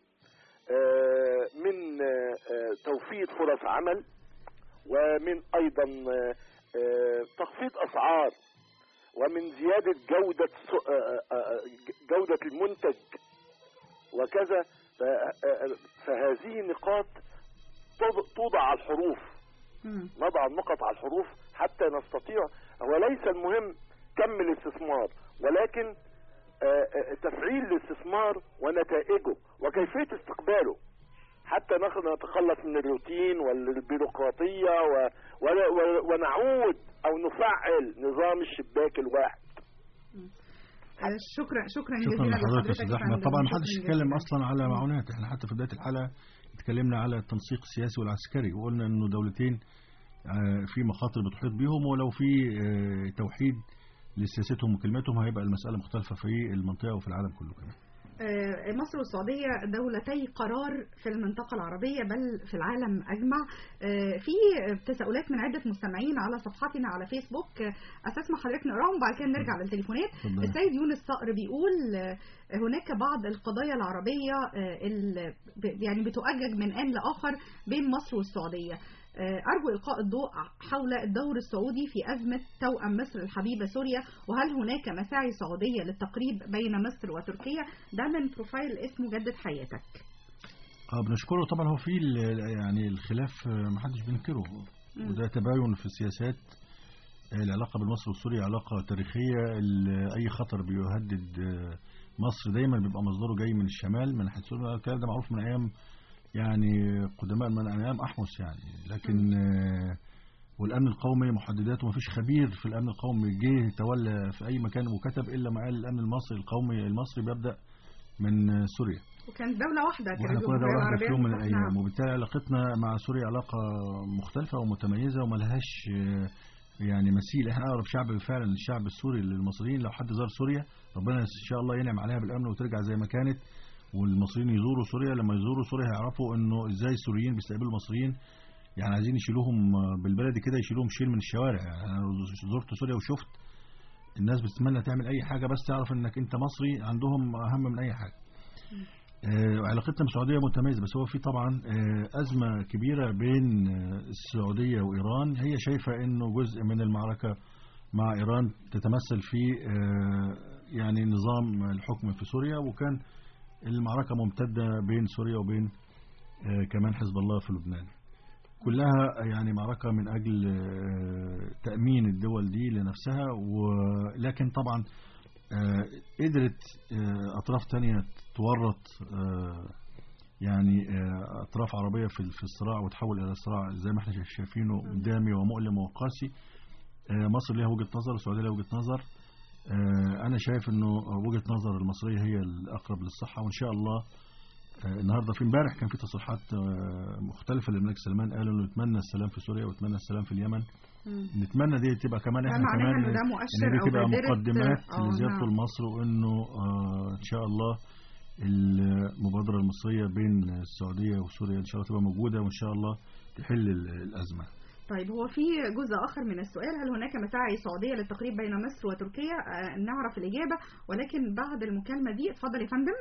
آه، من آه، آه، توفير فرص عمل ومن أيضا آه، آه، تخفيض أسعار ومن زيادة جودة س- آه، آه، جودة المنتج وكذا ف- آه، فهذه النقاط تض- توضع على الحروف نضع النقط على الحروف حتى نستطيع هو ليس المهم كم الاستثمار ولكن آه، آه، تفعيل الاستثمار ونتائجه وكيفية استقباله حتى نخ- نتخلص من الروتين والبيروقراطية و... و... و... ونعود أو نفعل نظام الشباك الواحد آه، شكرا شكرا شكرا جزيلا لحضرتك يا لحضرتك استاذ يا احمد فندم. طبعا شكراً محدش جزيلاً. اتكلم اصلا على معونات احنا حتى في بدايه الحلقه اتكلمنا على التنسيق السياسي والعسكري وقلنا انه دولتين آه، في مخاطر بتحيط بيهم ولو في آه، توحيد لسياستهم وكلماتهم هيبقى المساله مختلفه في المنطقه وفي العالم كله كمان آه، مصر والسعودية دولتي قرار في المنطقة العربية بل في العالم أجمع آه، في تساؤلات من عدة مستمعين على صفحتنا على فيسبوك آه، أساس ما حضرتك نقراهم وبعد كده نرجع للتليفونات اتفضل. السيد يونس صقر بيقول آه، هناك بعض القضايا العربية آه، ال- ب- يعني بتؤجج من آن لآخر بين مصر والسعودية آه، أرجو إلقاء الضوء حول الدور السعودي في أزمة توأم مصر الحبيبة سوريا وهل هناك مساعي سعودية للتقريب بين مصر وتركيا ده من بروفايل اسمه جدد حياتك اه بنشكره طبعا هو في ال- يعني الخلاف آه، محدش بينكره مم. وده تباين في السياسات آه، العلاقه بين مصر وسوريا علاقه تاريخيه ال- اي خطر بيهدد آه، مصر دايما بيبقى مصدره جاي من الشمال من ناحيه سوريا الكلام ده معروف من ايام يعني قدماء من ايام احمس يعني لكن آه، والامن القومي محدداته ما فيش خبير في الامن القومي جه تولى في اي مكان وكتب الا ما قال الامن المصري القومي المصري بيبدا من آه، سوريا وكانت دولة واحدة كانت واحنا كنا الجمهورية دولة واحدة في العربية يوم من المتحدة. الأيام وبالتالي علاقتنا مع سوريا علاقة مختلفة ومتميزة وملهاش آه، يعني مثيل احنا أقرب شعب فعلا للشعب السوري للمصريين لو حد زار سوريا ربنا إن شاء الله ينعم عليها بالأمن وترجع زي ما كانت والمصريين يزوروا سوريا لما يزوروا سوريا هيعرفوا انه ازاي السوريين بيستقبلوا المصريين يعني عايزين يشيلوهم آه، بالبلدي كده يشيلوهم شيل من الشوارع يعني انا زرت سوريا وشفت الناس بتتمنى تعمل اي حاجه بس تعرف انك انت مصري عندهم اهم من اي حاجه آه، علاقتنا بالسعوديه متميزه بس هو في طبعا آه، ازمه كبيره بين آه، السعوديه وايران هي شايفه انه جزء من المعركه مع ايران تتمثل في آه، يعني نظام الحكم في سوريا وكان المعركه ممتده بين سوريا وبين آه، كمان حزب الله في لبنان كلها يعني معركة من أجل آه، تأمين الدول دي لنفسها ولكن طبعا آه، قدرت آه، أطراف تانية تورط آه، يعني آه، أطراف عربية في في الصراع وتحول إلى صراع زي ما احنا شايفينه دامي ومؤلم وقاسي آه، مصر ليها وجهة نظر والسعودية ليها وجهة نظر آه، أنا شايف إنه وجهة نظر المصرية هي الأقرب للصحة وإن شاء الله آه، النهارده في امبارح كان في تصريحات آه، مختلفه للملك سلمان قال انه يتمنى السلام في سوريا ويتمنى السلام في اليمن نتمنى دي تبقى كمان ده احنا معناها كمان إنه ده مؤشر ان دي أو تبقى بادرة- مقدمات آه، لزيارته نعم. لمصر وانه آه ان شاء الله المبادره المصريه بين السعوديه وسوريا ان شاء الله تبقى موجوده وان شاء الله تحل ال- الازمه طيب هو في جزء آخر من السؤال هل هناك مساعي سعودية للتقريب بين مصر وتركيا آه نعرف الإجابة ولكن بعد المكالمة دي اتفضل يا فندم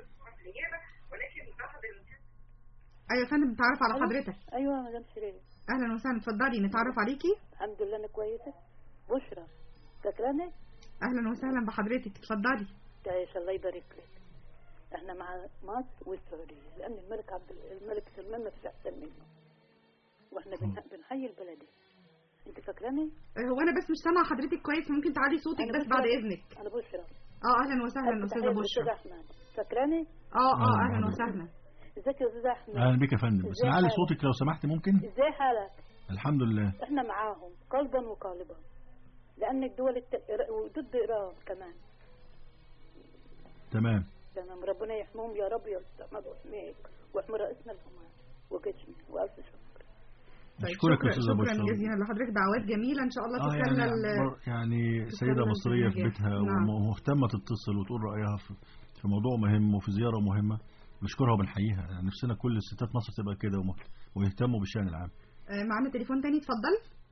أيوة يا فندم نتعرف على ألو؟ حضرتك ايوه يا مدام شيرين أهلا وسهلا اتفضلي نتعرف عليكي الحمد لله انا كويسه بشرى فاكراني أهلا وسهلا بحضرتك اتفضلي تعيش الله يبارك لك احنا مع مصر والسعوديه لان الملك عبد الملك سلمان ما فيش احسن منه واحنا بنح- بنحيي البلدي انت فاكراني آه، هو أنا بس مش سامعة حضرتك كويس ممكن تعلي صوتك أنا بس بشرى. بعد إذنك انا بشرى اه أهلا وسهلا ألف أستاذة تحية بشرى للأستاذ احمد فاكراني اه اه أهلا أهلا بحضرتك. وسهلا ازيك يا استاذ احمد اهلا بك يا فندم بس إزاي نعلي حالك؟ صوتك لو سمحت ممكن ازاي حالك الحمد لله احنا معاهم قلبا وقالبا لان الدول الت... وضد ايران كمان تمام تمام ربنا يحميهم يا رب يا استاذ احمد ويحميك ويحمي رئيسنا الحمار وجسمي والف شكر طيب أشكرك يا شكرا أستاذة شكرا بشرى. جزيلا لحضرتك دعوات جميلة إن شاء الله اه يعني تكلل أكبر- يعني سيدة تكلل مصرية في بالنجاح. بيتها نعم. ومهتمة تتصل وتقول رأيها في في موضوع مهم وفي زيارة مهمة نشكرها وبنحييها يعني نفسنا كل الستات مصر تبقى كده ومه- ويهتموا بالشأن العام آه، معانا تليفون تاني اتفضل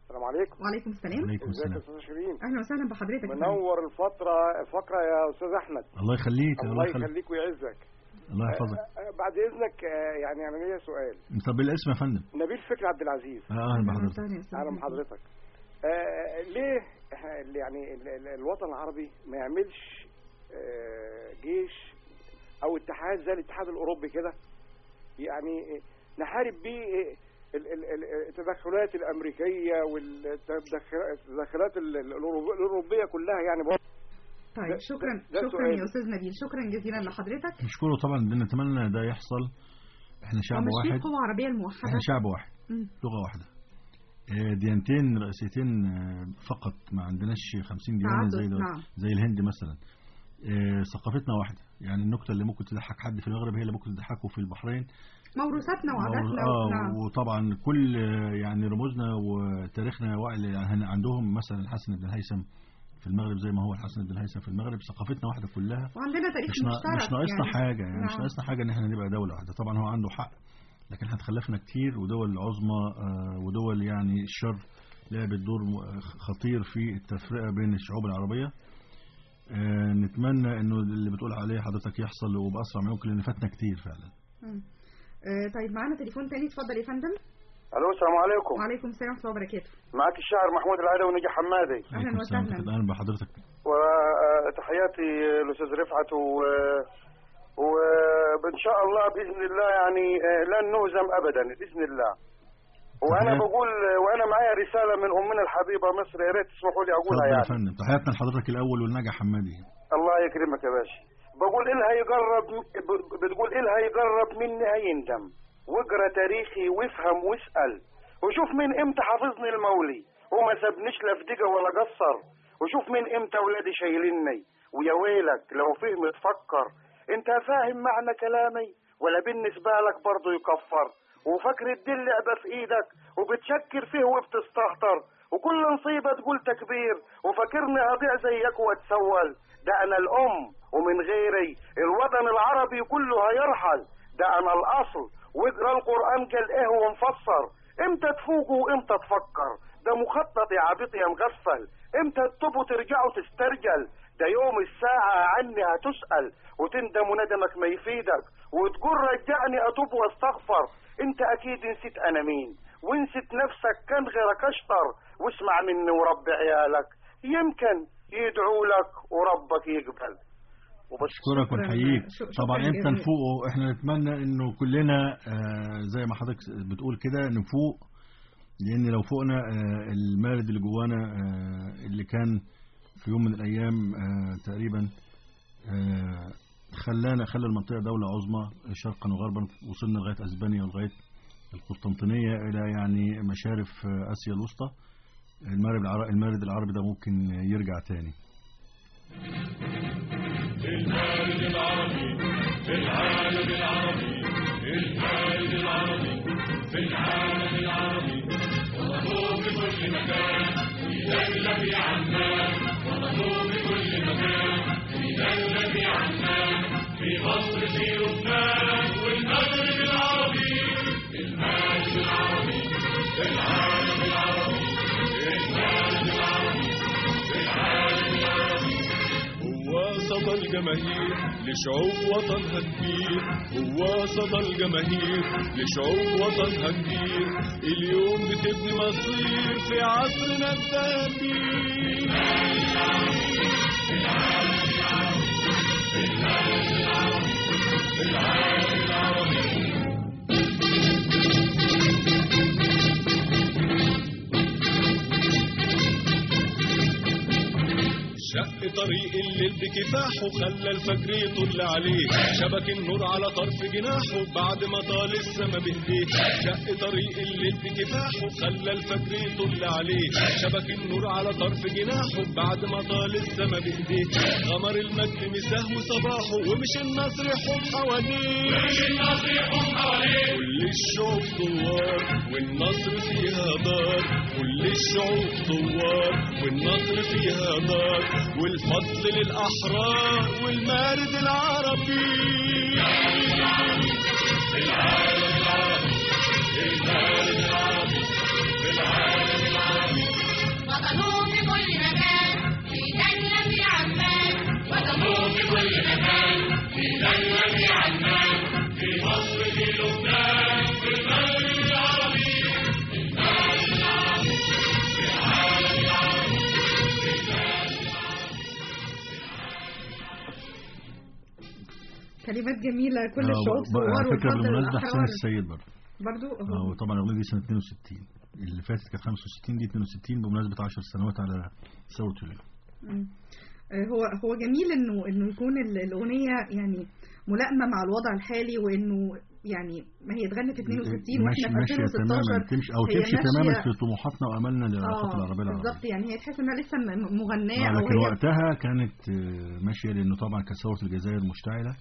السلام عليكم وعليكم السلام عليكم ازيك يا السلام استاذ شيرين اهلا وسهلا بحضرتك يا فندم. منور الفتره الفقره يا استاذ احمد الله يخليك الله الله يخليك يخليك ويعزك الله يحفظك آه، آه، بعد اذنك آه، يعني انا ليا سؤال طب بالاسم يا فندم نبيل فكري عبد العزيز آه، اهلا بحضرتك اهلا بحضرتك آه، ليه آه، يعني ال- ال- الوطن العربي ما يعملش آه، جيش او اتحاد زي الاتحاد الاوروبي كده يعني آه، نحارب بيه آه، ال- ال- ال- التدخلات الامريكيه والتدخلات ال- ال- الأوروب- الاوروبيه كلها يعني برضه طيب شكرا ده شكرا سؤالي. يا استاذ نبيل شكرا جزيلا لحضرتك نشكره طبعا نتمنى ده يحصل احنا شعب ومش في واحد قوة عربية الموحدة احنا شعب واحد مم. لغة واحدة آه، ديانتين رئيسيتين آه، فقط ما عندناش 50 ديانة تعدد، زي دول- نعم. زي الهند مثلا آه، ثقافتنا واحدة يعني النكتة اللي ممكن تضحك حد في المغرب هي اللي ممكن تضحكه في البحرين موروثاتنا وعاداتنا اه نعم. وطبعا كل آه، يعني رموزنا وتاريخنا واعي يعني عندهم مثلا الحسن بن الهيثم في المغرب زي ما هو الحسن بن الهيثم في المغرب ثقافتنا واحدة كلها وعندنا تاريخ مش نا- مشترك مش ناقصنا يعني. حاجة يعني مش نعم. ناقصنا حاجة ان احنا نبقى دولة واحدة طبعا هو عنده حق لكن احنا اتخلفنا كتير ودول عظمى آه، ودول يعني الشر لعبت دور م- خطير في التفرقة بين الشعوب العربية آه، نتمنى انه اللي بتقول عليه حضرتك يحصل وبأسرع ما يمكن لان فاتنا كتير فعلا مم. آه، طيب معانا تليفون تاني اتفضل يا فندم الو السلام عليكم وعليكم السلام ورحمة الله وبركاته معك الشاعر محمود العدوي ونجي حمادي أهلا وسهلا اهلا بحضرتك وتحياتي للاستاذ رفعت و وان شاء الله باذن الله يعني آه، لن نهزم ابدا باذن الله وانا تحيات. بقول وانا معايا رساله من امنا الحبيبه مصر يا ريت تسمحوا لي اقولها اتفضل يا يعني فندم تحياتنا لحضرتك الاول والنجا حمادي الله يكرمك يا باشا بقول إلها يقرب ب- بتقول إلها يقرب مني هيندم واقرا تاريخي وافهم واسأل وشوف من امتى حافظني المولي وما سابنيش لا في دقة ولا قصر وشوف من امتى ولادي شايليني ويا ويلك لو فهم تفكر انت فاهم معنى كلامي ولا بالنسبة لك برضه يكفر وفاكر دي اللعبة في ايدك وبتشكر فيه وبتستهتر وكل نصيبة تقول تكبير وفاكرني هضيع زيك واتسول ده انا الام ومن غيري الوطن العربي كله هيرحل ده انا الاصل واقرا القران قال ايه ومفسر امتى تفوقوا وامتى تفكر ده مخطط يا عبيط يا مغفل امتى تتوبوا ترجعوا تسترجل ده يوم الساعة عني هتسأل وتندم وندمك ما يفيدك وتقول رجعني اتوب واستغفر انت اكيد نسيت انا مين ونسيت نفسك كان غيرك اشطر واسمع مني ورب عيالك يمكن يدعوا لك وربك يقبل اشكرك ونحييك شكراً طبعا امتى جزيلاً. نفوقه احنا نتمنى انه كلنا آه، زي ما حضرتك بتقول كده نفوق لان لو فوقنا آه، المارد اللي جوانا آه، اللي كان في يوم من الايام آه، تقريبا آه، خلانا خلى المنطقه دوله عظمى شرقا وغربا وصلنا لغايه اسبانيا ولغايه القسطنطينيه الى يعني مشارف آه، اسيا الوسطى المارد العربي المارد العربي ده ممكن يرجع تاني المارد العربي في العالم العربي المارد العربي في العالم العربي ومطلوب في كل مكان يدلل في عمان ومطلوب في كل مكان يدلل في عمان في مصر في لبنان والمغرب العربي المارد العربي في العالم العربي المارد العربي في العالم العربي هو صدى الجماهير لشعوب وطنها كبير هو صدى الجماهير لشعوب وطنها كبير اليوم بتبني مصير في عصرنا الذهبي شق طريق الليل بكفاحه خلى الفجر يطل عليه شبك النور على طرف جناحه بعد ما طال السما بايديه شق طريق الليل بكفاحه خلى الفجر يطل عليه شبك النور على طرف جناحه بعد ما طال السما بايديه غمر المجد مساه وصباحه ومش النصر يحوم حواليه ومش النصر يحوم حواليه كل الشعوب ثوار والنصر فيها دار كل الشعوب ثوار والنصر فيها دار والفضل للأحرار والمارد العربي العالم العربي المارد العربي العالم العربي كلمات جميله كل آه، الشعوب ب- ثوار على فكره والفضل بالمناسبه حسين الأحرار. السيد برضه برضو اه طبعا الاغنيه دي سنه 62 اللي فاتت كانت 65 دي 62 بمناسبه 10 سنوات على ثوره يوليو مم. آه، هو هو جميل انه انه يكون ال- الاغنيه يعني ملائمه مع الوضع الحالي وانه يعني ما هي اتغنت 62 واحنا في ماشيه تماما 2016 تمشي او هي تمشي تماما ماشية- في طموحاتنا واملنا للعلاقات اه العربيه العربيه بالظبط يعني هي تحس انها لسه م- مغناه آه، او لكن هي وقتها كانت آه، ماشيه لانه طبعا كانت ثوره الجزائر مشتعله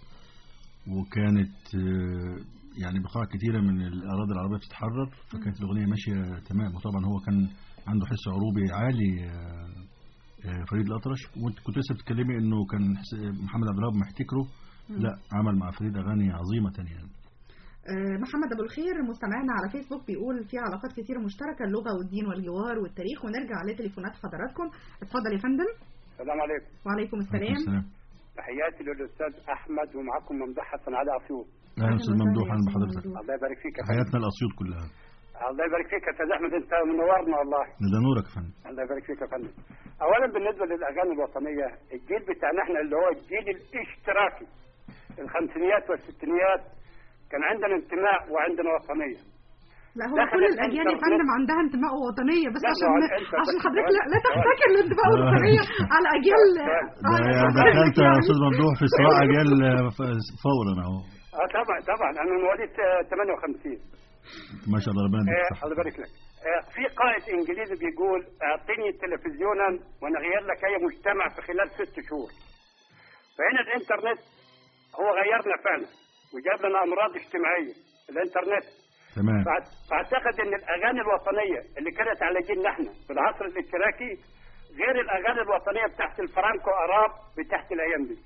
وكانت آه، يعني بقاع كثيره من الاراضي العربيه بتتحرر فكانت الاغنيه ماشيه تمام وطبعا هو كان عنده حس عروبي عالي آه، آه، فريد الاطرش وانت كنت لسه بتتكلمي انه كان حس- محمد عبد الوهاب محتكره مم. لا عمل مع فريد اغاني عظيمه تانية يعني. آه، محمد ابو الخير مستمعنا على فيسبوك بيقول في علاقات كثيره مشتركه اللغه والدين والجوار والتاريخ ونرجع لتليفونات حضراتكم اتفضل يا فندم السلام عليكم وعليكم السلام تحياتي للاستاذ احمد ومعكم ممدوح حسن علي عصيور اهلا استاذ ممدوح اهلا بحضرتك الله يبارك فيك يا فندم حياتنا الاسيوط كلها الله يبارك فيك يا استاذ احمد انت منورنا والله ده نورك يا فندم الله يبارك فيك يا فندم اولا بالنسبه للاغاني الوطنيه الجيل بتاعنا احنا اللي هو الجيل الاشتراكي الخمسينيات والستينيات كان عندنا انتماء وعندنا وطنيه لا هو دخل كل الاجيال يا الإنترنت. فندم عندها انتماء وطنيه بس لا، عشان ما هو الإنترنت- عشان حضرتك لا, لا سؤال. تحتكر الانتماء والوطنيه على اجيال ده يعني دخلت يا استاذ ممدوح في صراع اجيال آه، ف- فورا اهو اه طبعا طبعا انا من مواليد آه، 58 ما شاء الله ربنا يديك آه، الصحه الله يبارك لك آه، في قائد انجليزي بيقول اعطيني تلفزيونا وانا غير لك اي مجتمع في خلال ست شهور فهنا الانترنت هو غيرنا فعلا وجاب لنا امراض اجتماعيه الانترنت تمام فأعت- فاعتقد ان الاغاني الوطنيه اللي كانت على جيلنا احنا في العصر الاشتراكي غير الاغاني الوطنيه بتاعت الفرانكو اراب بتاعت الايام دي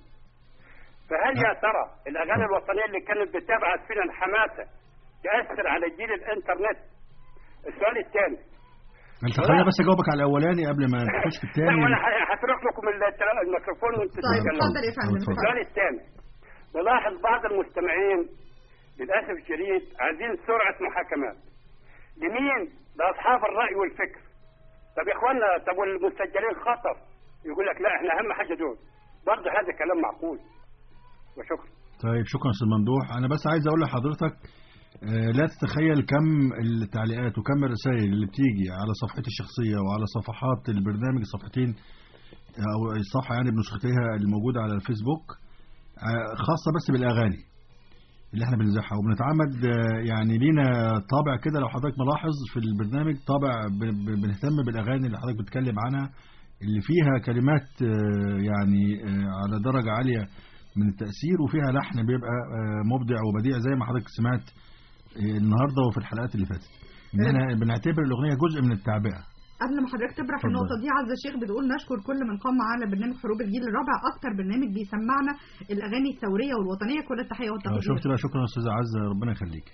فهل يا ترى الاغاني الوطنيه اللي كانت بتبعث فينا الحماسه تاثر على جيل الانترنت السؤال الثاني انت خليني بس اجاوبك على الاولاني قبل ما تخش في لا الثاني وانا ه- هترك لكم التل- الميكروفون وانتوا طيب، تتكلموا. اتفضل يا فندم، اتفضل. السؤال الثاني بلاحظ بعض المستمعين للاسف الشديد عايزين سرعه محاكمات لمين؟ لاصحاب الراي والفكر طب يا اخوانا طب والمسجلين خطر يقول لك لا احنا اهم حاجه دول برضه هذا كلام معقول وشكرا طيب شكرا استاذ ممدوح انا بس عايز اقول لحضرتك آه، لا تتخيل كم التعليقات وكم الرسائل اللي بتيجي على صفحتي الشخصيه وعلى صفحات البرنامج الصفحتين او الصفحه يعني بنسختها الموجوده على الفيسبوك آه، خاصه بس بالاغاني اللي احنا بنذاعها وبنتعمد آه، يعني لينا طابع كده لو حضرتك ملاحظ في البرنامج طابع ب- ب- بنهتم بالاغاني اللي حضرتك بتتكلم عنها اللي فيها كلمات آه، يعني آه، على درجه عاليه من التاثير وفيها لحن بيبقى آه، مبدع وبديع زي ما حضرتك سمعت آه، النهارده وفي الحلقات اللي فاتت ان احنا بنعتبر الاغنيه جزء من التعبئه قبل ما حضرتك تبرح اتفضل. النقطه دي عزه الشيخ بتقول نشكر كل من قام معانا برنامج حروب الجيل الرابع اكتر برنامج بيسمعنا الاغاني الثوريه والوطنيه كل التحيه آه، والتقدير شفت بقى شكرا يا استاذه عزه ربنا يخليك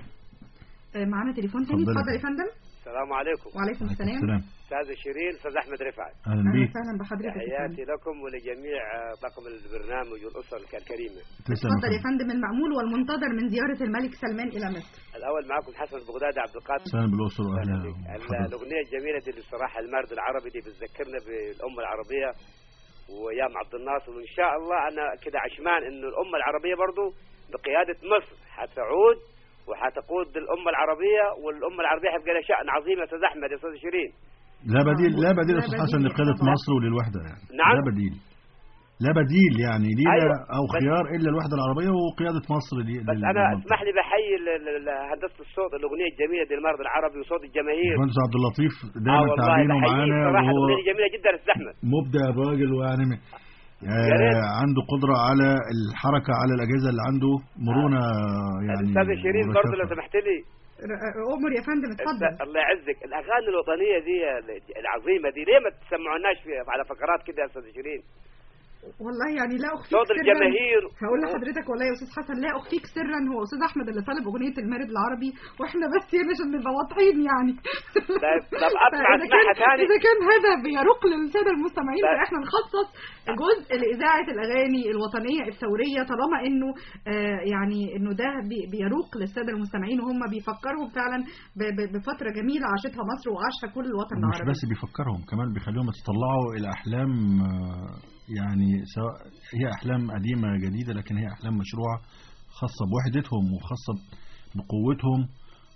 آه، معانا تليفون تاني اتفضلي. اتفضل يا فندم السلام عليكم وعليكم السلام السلام استاذ شيرين استاذ احمد رفعت اهلا اهلا بيك وسهلا بحضرتك يا فندم. تحياتي لكم ولجميع آه، طاقم البرنامج والاسر الكريمه تسلم اتفضل يا فندم المأمول والمنتظر من زياره الملك سلمان الى مصر الاول معكم حسن بغدادي عبد القادر سلام بالاقصر واهلها ال- وحضرتك. الاغنيه الجميله دي بصراحه المرد العربي دي بتذكرنا بالامه العربيه وايام عبد الناصر وان شاء الله انا كده عشمان انه الامه العربيه برضو بقياده مصر حتعود وحتقود الامه العربيه والامه العربيه حيبقى لها شان عظيم يا استاذ احمد يا استاذ شيرين لا بديل لا بديل لا استاذ بديل حسن لقياده طبعا. مصر وللوحده يعني نعم. لا بديل لا بديل يعني لينا أيوة. او بس- خيار الا الوحده العربيه وقياده مصر دي بس انا اسمح لي بحيي ال- ال- ال- هندسه الصوت الاغنيه الجميله دي المرض العربي وصوت الجماهير المهندس عبد اللطيف اه دايما والله تعبينه بحييه معانا صراحه وهو الاغنيه جميله جدا يا استاذ احمد مبدع الراجل ويعني م- يا ريت. آه عنده قدره على الحركه على الاجهزه اللي عنده مرونه يعني استاذ شيرين برضه لو ورشاقة. سمحت لي امر يا فندم اتفضل الله يعزك الاغاني الوطنيه دي العظيمه دي ليه ما تسمعوناش في على فقرات كده يا استاذ شيرين والله يعني لا اخفيك صوت سراً. الجماهير. هقول لحضرتك والله يا استاذ حسن لا اخفيك سرا هو استاذ احمد اللي طالب اغنيه المارد العربي واحنا بس هنا عشان نبقى واضحين يعني طيب طب اسمع فإذا كان- اسمعها ثاني اذا كان هذا بيرق للساده المستمعين طيب. فاحنا نخصص جزء لاذاعه الاغاني الوطنيه الثوريه طالما انه آه يعني انه ده بي- بيروق للساده المستمعين وهم بيفكروا فعلا ب- ب- بفتره جميله عاشتها مصر وعاشها كل الوطن مش العربي بس بيفكرهم كمان بيخليهم يتطلعوا الى احلام آه، يعني سواء هي احلام قديمه جديده لكن هي احلام مشروعه خاصه بوحدتهم وخاصه بقوتهم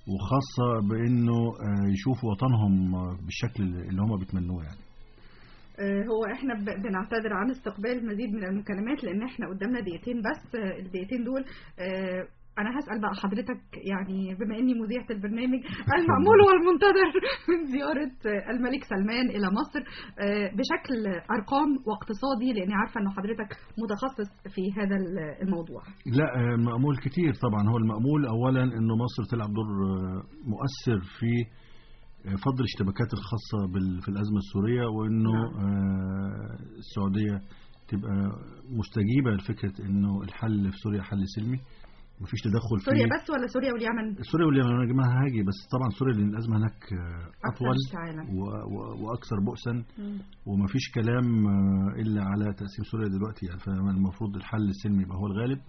وخاصه بانه آه، يشوفوا وطنهم آه، بالشكل اللي هم بيتمنوه يعني آه، هو احنا ب- بنعتذر عن استقبال مزيد من المكالمات لان احنا قدامنا دقيقتين بس آه، الدقيقتين دول آه، انا هسأل بقى حضرتك يعني بما اني مذيعة البرنامج المأمول والمنتظر من زيارة آه، الملك سلمان الى مصر آه، بشكل ارقام واقتصادي لاني عارفة ان حضرتك متخصص في هذا ال- الموضوع لا آه، مأمول كتير طبعا هو المأمول أولا أنه مصر تلعب دور آه، مؤثر في آه، فض الاشتباكات الخاصة بال- في الأزمة السورية وأنه آه، السعودية تبقى مستجيبة لفكرة أنه الحل في سوريا حل سلمي مفيش تدخل سوريا فيه بس ولا سوريا واليمن سوريا واليمن انا جماعة هاجي بس طبعا سوريا لان الازمه هناك آه، أكثر اطول اشتعالا. و- و- واكثر بؤسا مم. ومفيش كلام آه، الا على تقسيم سوريا دلوقتي يعني فالمفروض الحل السلمي يبقى هو الغالب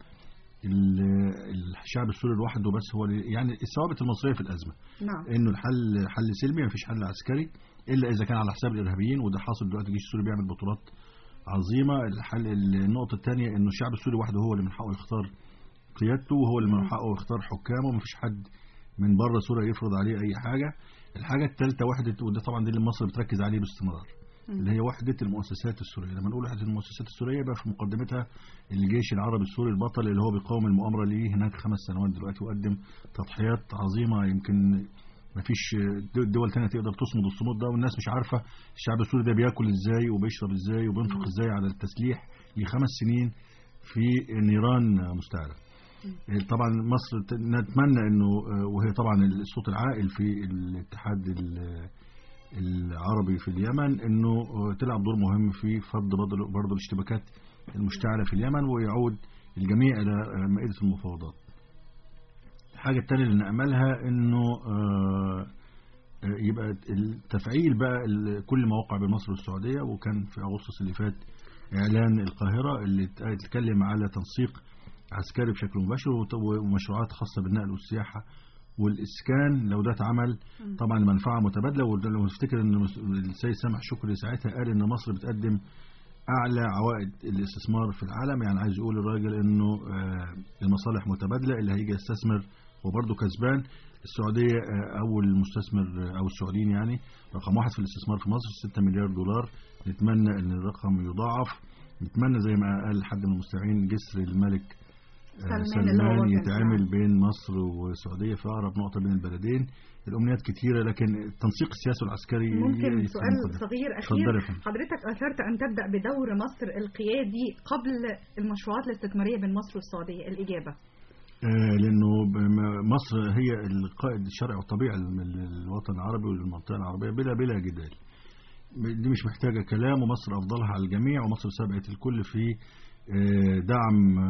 ال- الشعب السوري لوحده بس هو اللي- يعني الثوابت المصريه في الازمه نعم انه الحل حل سلمي مفيش حل عسكري الا اذا كان على حساب الارهابيين وده حاصل دلوقتي الجيش السوري بيعمل بطولات عظيمه الحل النقطه الثانيه انه الشعب السوري وحده هو اللي من حقه يختار قيادته وهو اللي من حقه يختار حكامه مفيش حد من بره سوريا يفرض عليه اي حاجه الحاجه الثالثه وحده وده طبعا دي اللي مصر بتركز عليه باستمرار اللي هي وحدة المؤسسات السورية لما نقول وحدة المؤسسات السورية يبقى في مقدمتها الجيش العربي السوري البطل اللي هو بيقاوم المؤامرة ليه هناك خمس سنوات دلوقتي وقدم تضحيات عظيمة يمكن ما فيش دول تانية تقدر تصمد الصمود ده والناس مش عارفة الشعب السوري ده بياكل ازاي وبيشرب ازاي وبينفق ازاي على التسليح لخمس سنين في نيران مستعرة طبعا مصر ت- نتمنى انه وهي طبعا الصوت العاقل في الاتحاد ال- العربي في اليمن انه تلعب دور مهم في فض برضه برضه الاشتباكات المشتعله في اليمن ويعود الجميع الى مائده المفاوضات. الحاجه الثانيه اللي ناملها انه آه، آه، يبقى التفعيل بقى ال- كل مواقع بين مصر والسعوديه وكان في اغسطس اللي فات اعلان القاهره اللي ت- اتكلم على تنسيق عسكري بشكل مباشر وت- ومشروعات خاصه بالنقل والسياحه والاسكان لو ده اتعمل مم. طبعا المنفعه متبادله ولو نفتكر ان مس- السيد سامح شكري ساعتها قال ان مصر بتقدم اعلى عوائد الاستثمار في العالم يعني عايز يقول الراجل انه آه، المصالح متبادله اللي هيجي يستثمر وبرضه كسبان السعوديه آه، اول مستثمر آه، او السعوديين يعني رقم واحد في الاستثمار في مصر 6 مليار دولار نتمنى ان الرقم يضاعف نتمنى زي ما قال حد من المستمعين جسر الملك آه، سلمان اللي هو سلمان كان يتعمل بين مصر والسعوديه في اقرب نقطه بين البلدين الامنيات كتيره لكن التنسيق السياسي والعسكري ممكن يبقى سؤال مقدم. صغير اتفضلي أخير يا فندم. حضرتك أثرت أن تبدأ بدور مصر القيادي قبل المشروعات الاستثمارية بين مصر والسعودية الإجابة آه، لانه بم- مصر هي القائد الشرعي والطبيعي للوطن العربي وللمنطقه العربيه بلا بلا جدال دي مش محتاجه كلام ومصر افضلها على الجميع ومصر سبقت الكل في آه، دعم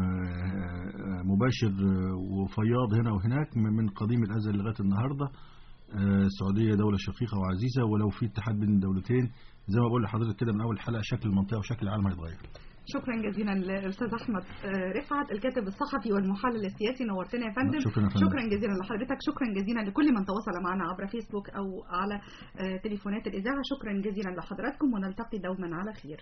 آه، مباشر آه، وفياض هنا وهناك من من قديم الازل لغايه النهارده آه، السعوديه دوله شقيقه وعزيزه ولو في اتحاد بين الدولتين زي ما بقول لحضرتك كده من اول حلقه شكل المنطقه وشكل العالم هيتغير شكرا جزيلا للاستاذ احمد آه، رفعت الكاتب الصحفي والمحلل السياسي نورتنا يا فندم شكرا يا فندم. شكرا جزيلا لحضرتك شكرا جزيلا لكل من تواصل معنا عبر فيسبوك او على آه، تليفونات الاذاعه شكرا جزيلا لحضراتكم ونلتقي دوما على خير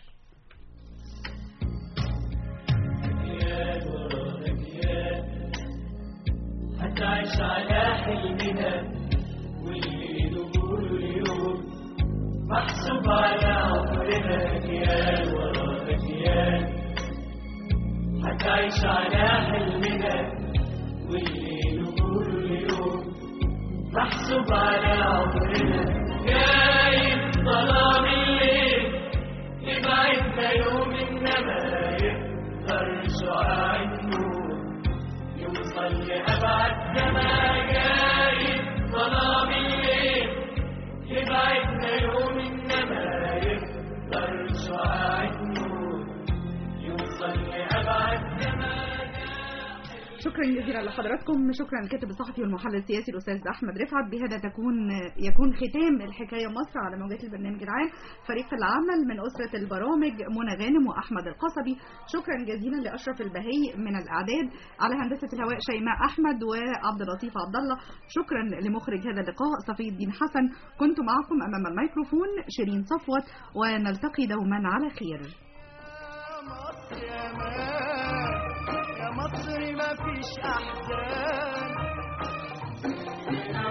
هتعيش على حلمنا واللي نقوله اليوم محسوب على عمرنا أجيال ورا أجيال هتعيش على حلمنا واللي نقوله اليوم محسوب على عمرنا جاي ظلام الليل يبعدنا يوم إنما يقدر شعاع النور يوصل لأبعد زمان جاي ظلام الليل يبعدنا يوم إنما يقدر شعاع النور يوصل لأبعد زمان شكرا جزيلا لحضراتكم شكرا للكاتب الصحفي والمحلل السياسي الاستاذ احمد رفعت بهذا تكون يكون ختام الحكايه مصر على موجات البرنامج العام فريق العمل من اسره البرامج منى غانم واحمد القصبي شكرا جزيلا لاشرف البهي من الاعداد على هندسه الهواء شيماء احمد وعبد اللطيف عبد الله شكرا لمخرج هذا اللقاء صفي الدين حسن كنت معكم امام الميكروفون شيرين صفوت ونلتقي دوما على خير مصر يا مان يا مصر ما فيش احزان